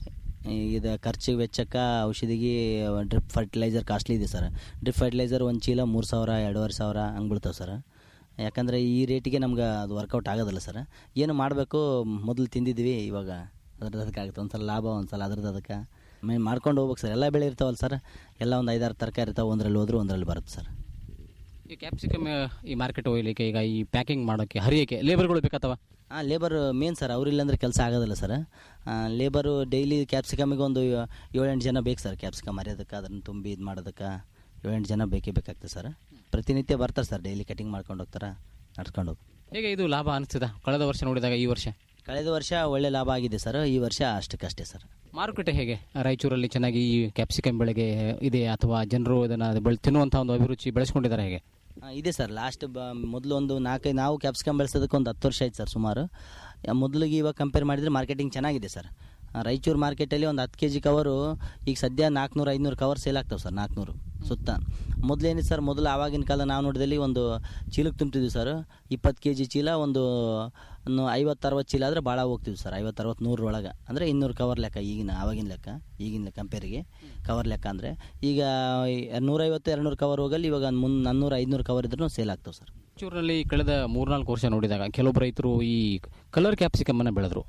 ಇದು ಖರ್ಚು ವೆಚ್ಚಕ್ಕೆ ಔಷಧಿಗೆ ಡ್ರಿಪ್ ಫರ್ಟಿಲೈಸರ್ ಕಾಸ್ಟ್ಲಿ ಇದೆ ಸರ್ ಡ್ರಿಪ್ ಫರ್ಟಿಲೈಸರ್ ಒಂದು ಚೀಲ ಮೂರು ಸಾವಿರ ಎರಡೂವರೆ ಸಾವಿರ ಹಂಗೆ ಬೀಳ್ತಾವೆ ಸರ್ ಯಾಕಂದರೆ ಈ ರೇಟಿಗೆ ನಮ್ಗೆ ಅದು ವರ್ಕೌಟ್ ಆಗೋದಿಲ್ಲ ಸರ್ ಏನು ಮಾಡಬೇಕು ಮೊದಲು ತಿಂದಿದ್ವಿ ಇವಾಗ ಅದ್ರದ್ದು ಅದಕ್ಕೆ ಆಗುತ್ತೆ ಒಂದು ಸಲ ಲಾಭ ಒಂದು ಸಲ ಅದ್ರದ್ದು ಅದಕ್ಕೆ ಆಮೇಲೆ ಮಾಡ್ಕೊಂಡು ಹೋಗ್ಬೇಕು ಸರ್ ಎಲ್ಲ ಬೆಳೆ ಇರ್ತಾವಲ್ಲ ಸರ್ ಎಲ್ಲ ಒಂದು ಐದಾರು ತರಕಾರಿ ಇರ್ತಾವೆ ಒಂದರಲ್ಲಿ ಹೋದ್ರೆ ಒಂದರಲ್ಲಿ ಬರುತ್ತೆ ಸರ್ ಈ ಕ್ಯಾಪ್ಸಿಕಮ್ ಈ ಮಾರ್ಕೆಟ್ ಒಯ್ಯಲಿಕ್ಕೆ ಈಗ ಈ ಪ್ಯಾಕಿಂಗ್ ಮಾಡೋಕ್ಕೆ ಹರಿಯಕ್ಕೆ ಲೇಬರ್ಗಳು ಬೇಕಾತವ ಹಾಂ ಲೇಬರ್ ಮೇನ್ ಸರ್ ಅವ್ರಿಲ್ಲ ಅಂದ್ರೆ ಕೆಲಸ ಆಗೋದಿಲ್ಲ ಸರ್ ಲೇಬರು ಡೈಲಿ ಕ್ಯಾಪ್ಸಿಕಮಿಗೆ ಒಂದು ಏಳೆಂಟು ಜನ ಬೇಕು ಸರ್ ಕ್ಯಾಪ್ಸಿಕಮ್ ಹರಿಯೋದಕ್ಕೆ ಅದನ್ನು ತುಂಬಿ ಇದು ಮಾಡೋದಕ್ಕೆ ಏಳೆಂಟು ಜನ ಬೇಕೇ ಬೇಕಾಗ್ತದೆ ಸರ್ ಪ್ರತಿನಿತ್ಯ ಬರ್ತಾರೆ ಸರ್ ಡೈಲಿ ಕಟಿಂಗ್ ಮಾಡ್ಕೊಂಡು ಹೋಗ್ತಾರೆ ನಡ್ಸ್ಕೊಂಡು ಹೋಗಿ ಹೇಗೆ ಇದು ಲಾಭ ಅನಿಸ್ತದ ಕಳೆದ ವರ್ಷ ನೋಡಿದಾಗ ಈ ವರ್ಷ ಕಳೆದ ವರ್ಷ ಒಳ್ಳೆ ಲಾಭ ಆಗಿದೆ ಸರ್ ಈ ವರ್ಷ ಅಷ್ಟಕ್ಕಷ್ಟೇ ಸರ್ ಮಾರುಕಟ್ಟೆ ಹೇಗೆ ರಾಯಚೂರಲ್ಲಿ ಚೆನ್ನಾಗಿ ಈ ಕ್ಯಾಪ್ಸಿಕಮ್ ಬೆಳೆಗೆ ಇದೆ ಅಥವಾ ಜನರು ಇದನ್ನು ಬೆಳೆ ತಿನ್ನುವಂಥ ಒಂದು ಅಭಿರುಚಿ ಬೆಳೆಸ್ಕೊಂಡಿದ್ದಾರೆ ಹೇಗೆ ಆ, ಇದೆ ಸರ್ ಲಾಸ್ಟ್ ಬ ಮೊದಲು ಒಂದು ನಾಲ್ಕೈದು ನಾವು ಕ್ಯಾಪ್ಸಿಕಮ್ ಬೆಳೆಸೋದಕ್ಕೆ ಒಂದು ಹತ್ತು ವರ್ಷ ಆಯ್ತು ಸರ್ ಸುಮಾರು ಯಾ- ಮೊದಲಿಗೆ ಇವಾಗ ಕಂಪೇರ್ ಮಾಡಿದರೆ ಮಾರ್ಕೆಟಿಂಗ್ ಚೆನ್ನಾಗಿದೆ ಸರ್ ಆ, ರಾಯಚೂರು ಮಾರ್ಕೆಟಲ್ಲಿ ಒಂದು ಹತ್ತು ಕೆ ಜಿ ಕವರು ಈಗ ಸದ್ಯ ನಾಲ್ಕುನೂರು ಐದುನೂರು ಕವರ್ ಸೇಲ್ ಆಗ್ತಾವೆ ಸರ್ ನಾಲ್ಕುನೂರು ಸುತ್ತ ಮೊದಲೇನಿದೆ ಸರ್ ಮೊದಲು ಆವಾಗಿನ ಕಾಲ ನಾವು ನೋಡಿದಲ್ಲಿ ಒಂದು ಚೀಲಕ್ಕೆ ತುಂಬ್ತಿದ್ವಿ ಸರ್ ಇಪ್ಪತ್ತು ಕೆ ಜಿ ಚೀಲ ಒಂದು ಒಂದು ಐವತ್ತು ಅರವತ್ತು ಚೀಲ ಆದರೆ ಭಾಳ ಹೋಗ್ತಿದ್ವಿ ಸರ್ ಐವತ್ತು ಅರವತ್ತು ನೂರು ಒಳಗೆ ಅಂದರೆ ಇನ್ನೂರು ಕವರ್ ಲೆಕ್ಕ ಈಗಿನ ಆವಾಗಿನ ಲೆಕ್ಕ ಈಗಿನ ಕಂಪೇರಿಗೆ ಕವರ್ ಲೆಕ್ಕ ಅಂದರೆ ಈಗ ನೂರೈವತ್ತು ಎರಡುನೂರು ಕವರ್ ಹೋಗಲ್ಲಿ ಇವಾಗ ಮುನ್ ನಾನ್ನೂರು ಐದುನೂರು ಕವರ್ ಇದ್ರೂ ಸೇಲ್ ಆಗ್ತಾವೆ ಸರ್ ರಾಯಚೂರಿನಲ್ಲಿ ಕಳೆದ ಮೂರ್ನಾಲ್ಕು ವರ್ಷ ನೋಡಿದಾಗ ಕೆಲವೊಬ್ಬ ರೈತರು ಈ ಕಲರ್ ಕ್ಯಾಪ್ಸಿಕಮ್ ಅನ್ನು ಬೆಳೆದ್ರು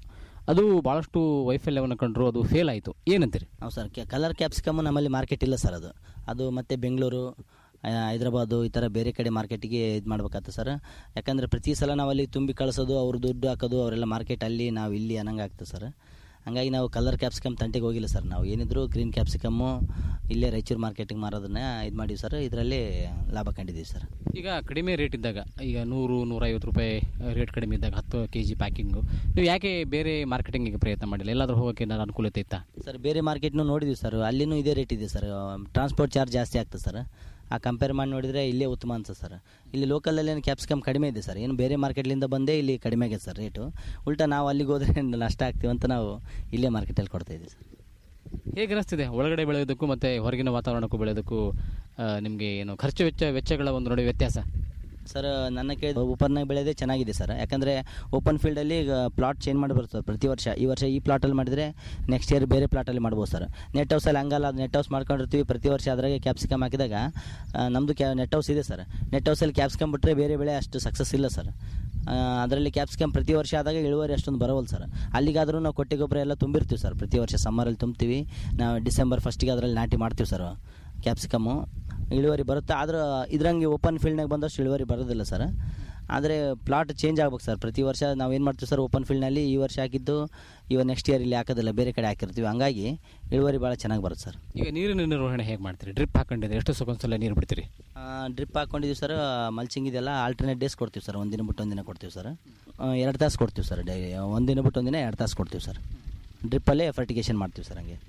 ಅದು ಭಾಳಷ್ಟು ವೈಫಲ್ಯವನ್ನು ಕಂಡ್ರು ಅದು ಫೇಲ್ ಆಯಿತು ಏನಂತೀರಿ ಹೌದು ಸರ್ ಕಲರ್ ಕ್ಯಾಪ್ಸಿಕಮ್ ನಮ್ಮಲ್ಲಿ ಮಾರ್ಕೆಟ್ ಇಲ್ಲ ಸರ್ ಅದು ಅದು ಮತ್ತು ಬೆಂಗಳೂರು ಆ, ಹೈದ್ರಾಬಾದು ಈ ಥರ ಬೇರೆ ಕಡೆ ಮಾರ್ಕೆಟಿಗೆ ಇದು ಮಾಡ್ಬೇಕಾಗ್ತದೆ ಸರ್ ಯಾಕಂದರೆ ಪ್ರತಿ ಸಲ ನಾವು ಅಲ್ಲಿ ತುಂಬಿ ಕಳಿಸೋದು ಅವ್ರು ದುಡ್ಡು ಹಾಕೋದು ಅವರೆಲ್ಲ ಮಾರ್ಕೆಟ್ ಅಲ್ಲಿ ನಾವು ಇಲ್ಲಿ ಅನ್ನಂಗೆ ಆಗ್ತದೆ ಸರ್ ಹಂಗಾಗಿ ನಾವು ಕಲರ್ ಕ್ಯಾಪ್ಸಿಕಮ್ ತಂಟೆಗೆ ಹೋಗಿಲ್ಲ ಸರ್ ನಾವು ಏನಿದ್ರು ಗ್ರೀನ್ ಕ್ಯಾಪ್ಸಿಕಮ್ಮು ಇಲ್ಲೇ ರಾಯಚೂರು ಮಾರ್ಕೆಟಿಗೆ ಮಾರೋದನ್ನ ಇದು ಮಾಡೀವಿ ಸರ್ ಇದರಲ್ಲಿ ಲಾಭ ಕಂಡಿದ್ದೀವಿ ಸರ್ ಈಗ ಕಡಿಮೆ ರೇಟ್ ಇದ್ದಾಗ ಈಗ ನೂರು ನೂರೈವತ್ತು ರೂಪಾಯಿ ರೇಟ್ ಕಡಿಮೆ ಇದ್ದಾಗ ಹತ್ತು ಕೆ ಜಿ ಪ್ಯಾಕಿಂಗು ನೀವು ಯಾಕೆ ಬೇರೆ ಮಾರ್ಕೆಟಿಂಗಿಗೆ ಪ್ರಯತ್ನ ಮಾಡಿಲ್ಲ ಎಲ್ಲಾದರೂ ಹೋಗೋಕ್ಕೆ ಏನಾದ್ರು ಅನುಕೂಲತೆ ಇತ್ತಾ ಸರ್ ಬೇರೆ ಮಾರ್ಕೆಟ್ನು ನೋಡಿದ್ವಿ ಸರ್ ಅಲ್ಲಿನೂ ಇದೇ ರೇಟ್ ಇದೆ ಸರ್ ಟ್ರಾನ್ಸ್ಪೋರ್ಟ್ ಚಾರ್ಜ್ ಜಾಸ್ತಿ ಆಗ್ತದೆ ಸರ್ ಆ ಕಂಪೇರ್ ಮಾಡಿ ನೋಡಿದರೆ ಇಲ್ಲೇ ಉತ್ತಮ ಅನ್ಸುತ್ತೆ ಸರ್ ಇಲ್ಲಿ ಲೋಕಲಲ್ಲಿ ಏನು ಕ್ಯಾಪ್ಸಿಕಮ್ ಕಡಿಮೆ ಇದೆ ಸರ್ ಏನು ಬೇರೆ ಮಾರ್ಕೆಟ್ಲಿಂದ ಬಂದೇ ಇಲ್ಲಿ ಕಡಿಮೆ ಆಗಿದೆ ಸರ್ ರೇಟು ಉಲ್ಟಾ ನಾವು ಅಲ್ಲಿಗೆ ಹೋದರೆ ನಷ್ಟ ಆಗ್ತೀವಿ ಅಂತ ನಾವು ಇಲ್ಲೇ ಮಾರ್ಕೆಟಲ್ಲಿ ಕೊಡ್ತಾ ಇದ್ದೀವಿ ಸರ್ ಹೇಗೆ ಅನಿಸ್ತಿದೆ ಒಳಗಡೆ ಬೆಳೆಯೋದಕ್ಕೂ ಮತ್ತು ಹೊರಗಿನ ವಾತಾವರಣಕ್ಕೂ ಬೆಳೆಯೋದಕ್ಕೂ ನಿಮಗೆ ಏನು ಖರ್ಚು ವೆಚ್ಚ ವೆಚ್ಚಗಳ ಒಂದು ನಡುವೆ ವ್ಯತ್ಯಾಸ ಸರ್ ನನ್ನ ಕೇಳಿ ಓಪನ್ನಾಗಿ ಬೆಳೆಯೋದೇ ಚೆನ್ನಾಗಿದೆ ಸರ್ ಯಾಕಂದರೆ ಓಪನ್ ಫೀಲ್ಡಲ್ಲಿ ಈಗ ಪ್ಲಾಟ್ ಚೇಂಜ್ ಮಾಡಿ ಬರ್ತದೆ ಪ್ರತಿ ವರ್ಷ ಈ ವರ್ಷ ಈ ಪ್ಲಾಟಲ್ಲಿ ಮಾಡಿದರೆ ನೆಕ್ಸ್ಟ್ ಇಯರ್ ಬೇರೆ ಪ್ಲಾಟಲ್ಲಿ ಮಾಡ್ಬೋದು ಸರ್ ನೆಟ್ ಹೌಸಲ್ಲಿ ಹಂಗಲ್ಲ ಅದು ನೆಟ್ ಹೌಸ್ ಮಾಡ್ಕೊಂಡಿರ್ತೀವಿ ಪ್ರತಿ ವರ್ಷ ಅದ್ರಾಗೆ ಕ್ಯಾಪ್ಸಿಕಮ್ ಹಾಕಿದಾಗ ಆ, ನಮ್ಮದು ಕ್ಯಾ ನೆಟ್ ಹೌಸ್ ಇದೆ ಸರ್ ನೆಟ್ ಹೌಸಲ್ಲಿ ಕ್ಯಾಪ್ಸಿಕಮ್ ಬಿಟ್ಟರೆ ಬೇರೆ ಬೆಳೆ ಅಷ್ಟು ಸಕ್ಸಸ್ ಇಲ್ಲ ಸರ್ ಅದರಲ್ಲಿ ಕ್ಯಾಪ್ಸಿಕಮ್ ಪ್ರತಿ ವರ್ಷ ಆದಾಗ ಇಳುವರಿ ಅಷ್ಟೊಂದು ಬರೋವಲ್ಲ ಸರ್ ಅಲ್ಲಿಗಾದರೂ ನಾವು ಕೊಟ್ಟೆ ಗೊಬ್ಬರ ಎಲ್ಲ ತುಂಬಿರ್ತೀವಿ ಸರ್ ಪ್ರತಿ ವರ್ಷ ಸಮ್ಮರಲ್ಲಿ ತುಂಬ್ತೀವಿ ನಾವು ಡಿಸೆಂಬರ್ ಫಸ್ಟಿಗೆ ಅದರಲ್ಲಿ ನಾಟಿ ಮಾಡ್ತೀವಿ ಸರ್ ಕ್ಯಾಪ್ಸಿಕಮ್ಮು ಇಳುವರಿ ಬರುತ್ತೆ ಆದ್ರೆ ಇದ್ರಂಗೆ ಓಪನ್ ಫೀಲ್ಡ್ನಾಗ ಬಂದಷ್ಟು ಇಳುವರಿ ಬರೋದಿಲ್ಲ ಸರ್ ಆದರೆ ಪ್ಲಾಟ್ ಚೇಂಜ್ ಆಗ್ಬೇಕು ಸರ್ ಪ್ರತಿ ವರ್ಷ ನಾವು ಏನು ಮಾಡ್ತೀವಿ ಸರ್ ಓಪನ್ ಫೀಲ್ಡ್ನಲ್ಲಿ ಈ ವರ್ಷ ಹಾಕಿದ್ದು ಇವಾಗ ನೆಕ್ಸ್ಟ್ ಇಯರ್ ಇಲ್ಲಿ ಹಾಕೋದಿಲ್ಲ ಬೇರೆ ಕಡೆ ಹಾಕಿರ್ತೀವಿ ಹಂಗಾಗಿ ಇಳುವರಿ ಭಾಳ ಚೆನ್ನಾಗಿ ಬರುತ್ತೆ ಸರ್ ಈಗ ನೀರಿನ ನಿರ್ವಹಣೆ ಹೇಗೆ ಮಾಡ್ತೀರಿ ಡ್ರಿಪ್ ಹಾಕೊಂಡಿದ್ರೆ ಎಷ್ಟು ಸಲ ನೀರು ಬಿಡ್ತೀರಿ ಡ್ರಿಪ್ ಹಾಕ್ಕೊಂಡಿದ್ದೀವಿ ಸರ್ ಮಲ್ಚಿಂಗ್ ಇದೆಲ್ಲ ಆಲ್ಟರ್ನೇಟ್ ಡೇಸ್ ಕೊಡ್ತೀವಿ ಸರ್ ಒಂದಿನ ಬಿಟ್ಟು ಒಂದಿನ ಕೊಡ್ತೀವಿ ಸರ್ ಎರಡು ತಾಸು ಕೊಡ್ತೀವಿ ಸರ್ ಡೈ ಒಂದಿನ ಬಿಟ್ಟು ಒಂದಿನ ಎರಡು ತಾಸು ಕೊಡ್ತೀವಿ ಸರ್ ಡ್ರಿಪ್ಪಲ್ಲೇ ಫರ್ಟಿಗೇಷನ್ ಮಾಡ್ತೀವಿ ಸರ್ ಹಂಗೆ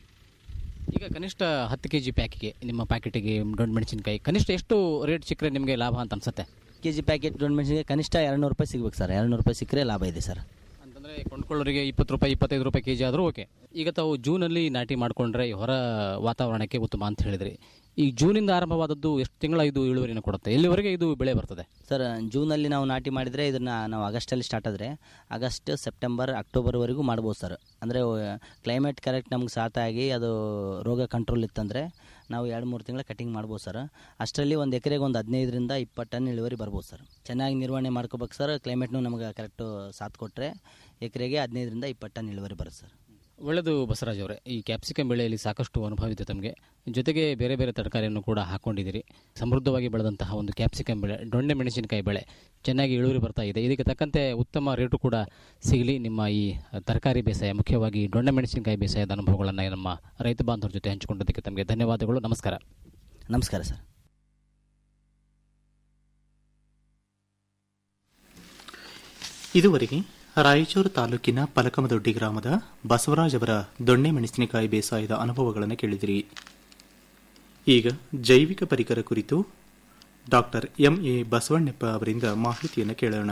ಈಗ ಕನಿಷ್ಠ ಹತ್ತು ಕೆ ಜಿ ಪ್ಯಾಕಿಗೆ ನಿಮ್ಮ ಪ್ಯಾಕೆಟಿಗೆ ದೊಡ್ಡ ಮೆಣಸಿನಕಾಯಿ ಕನಿಷ್ಠ ಎಷ್ಟು ರೇಟ್ ಸಿಕ್ಕರೆ ನಿಮಗೆ ಲಾಭ ಅಂತ ಅನ್ಸುತ್ತೆ ಕೆ ಜಿ ಪ್ಯಾಕೆಟ್ ದೊಡ್ಡ ಮೆಣಸಿಗೆ ಕನಿಷ್ಠ ಎರಡು ನೂರು ರೂಪಾಯಿ ಸಿಗ್ಬೇಕು ಸರ್ ಎರಡು ನೂರು ರೂಪಾಯಿ ಸಿಕ್ಕರೆ ಲಾಭ ಇದೆ ಸರ್ ಅಂತಂದರೆ ಕೊಂಡ್ಕೊಳ್ಳೋರಿಗೆ ಇಪ್ಪತ್ತು ರೂಪಾಯಿ ಇಪ್ಪತ್ತೈದು ರೂಪಾಯಿ ಕೆ ಜಿ ಆದರೂ ಓಕೆ ಈಗ ತಾವು ಜೂನಲ್ಲಿ ನಾಟಿ ಮಾಡಿಕೊಂಡ್ರೆ ಹೊರ ವಾತಾವರಣಕ್ಕೆ ಉತ್ತಮ ಅಂತ ಹೇಳಿದ್ರಿ ಈ ಜೂನಿಂದ ಆರಂಭವಾದದ್ದು ಎಷ್ಟು ತಿಂಗಳ ಇದು ಇಳುವರಿನ ಕೊಡುತ್ತೆ ಎಲ್ಲಿವರೆಗೆ ಇದು ಬೆಳೆ ಬರ್ತದೆ ಸರ್ ಜೂನಲ್ಲಿ ನಾವು ನಾಟಿ ಮಾಡಿದರೆ ಇದನ್ನು ನಾವು ಆಗಸ್ಟಲ್ಲಿ ಸ್ಟಾರ್ಟ್ ಆದರೆ ಆಗಸ್ಟ್ ಸೆಪ್ಟೆಂಬರ್ ಅಕ್ಟೋಬರ್ವರೆಗೂ ಮಾಡ್ಬೋದು ಸರ್ ಅಂದರೆ ಕ್ಲೈಮೇಟ್ ಕರೆಕ್ಟ್ ನಮ್ಗೆ ಸಾಥ ಆಗಿ ಅದು ರೋಗ ಕಂಟ್ರೋಲ್ ಇತ್ತಂದರೆ ನಾವು ಎರಡು ಮೂರು ತಿಂಗಳ ಕಟಿಂಗ್ ಮಾಡ್ಬೋದು ಸರ್ ಅಷ್ಟರಲ್ಲಿ ಒಂದು ಎಕರೆಗೆ ಒಂದು ಹದಿನೈದರಿಂದ ಇಪ್ಪತ್ತು ಟನ್ ಇಳುವರಿ ಬರ್ಬೋದು ಸರ್ ಚೆನ್ನಾಗಿ ನಿರ್ವಹಣೆ ಮಾಡ್ಕೋಬೇಕು ಸರ್ ಕ್ಲೈಮೇಟ್ನು ನಮಗೆ ಕರೆಕ್ಟು ಸಾಥ್ ಕೊಟ್ಟರೆ ಎಕರೆಗೆ ಹದಿನೈದರಿಂದ ಇಪ್ಪತ್ತು ಟನ್ ಇಳುವರಿ ಬರುತ್ತೆ ಸರ್ ಒಳ್ಳೆಯದು ಬಸವರಾಜ್ ಅವರೇ ಈ ಕ್ಯಾಪ್ಸಿಕಮ್ ಬೆಳೆಯಲ್ಲಿ ಸಾಕಷ್ಟು ಅನುಭವ ಇದೆ ತಮಗೆ ಜೊತೆಗೆ ಬೇರೆ ಬೇರೆ ತರಕಾರಿಯನ್ನು ಕೂಡ ಹಾಕೊಂಡಿದ್ದೀರಿ ಸಮೃದ್ಧವಾಗಿ ಬೆಳೆದಂತಹ ಒಂದು ಕ್ಯಾಪ್ಸಿಕಮ್ ಬೆಳೆ ದೊಣ್ಣೆ ಮೆಣಸಿನಕಾಯಿ ಬೆಳೆ ಚೆನ್ನಾಗಿ ಇಳುವರಿ ಬರ್ತಾ ಇದೆ ಇದಕ್ಕೆ ತಕ್ಕಂತೆ ಉತ್ತಮ ರೇಟು ಕೂಡ ಸಿಗಲಿ ನಿಮ್ಮ ಈ ತರಕಾರಿ ಬೇಸಾಯ ಮುಖ್ಯವಾಗಿ ದೊಣ್ಣೆ ಮೆಣಸಿನಕಾಯಿ ಬೇಸಾಯದ ಅನುಭವಗಳನ್ನು ನಮ್ಮ ರೈತ ಬಾಂಧವರ ಜೊತೆ ಹಂಚಿಕೊಂಡದಕ್ಕೆ ತಮಗೆ ಧನ್ಯವಾದಗಳು ನಮಸ್ಕಾರ ನಮಸ್ಕಾರ ಸರ್ ಇದುವರೆಗೆ ರಾಯಚೂರು ತಾಲೂಕಿನ ಪಲಕಮದೊಡ್ಡಿ ಗ್ರಾಮದ ಬಸವರಾಜ್ ಅವರ ದೊಣ್ಣೆ ಮೆಣಸಿನಕಾಯಿ ಬೇಸಾಯದ ಅನುಭವಗಳನ್ನು ಕೇಳಿದಿರಿ ಈಗ ಜೈವಿಕ ಪರಿಕರ ಕುರಿತು ಡಾಕ್ಟರ್ ಎಂಎ ಬಸವಣ್ಣಪ್ಪ ಅವರಿಂದ ಮಾಹಿತಿಯನ್ನು ಕೇಳೋಣ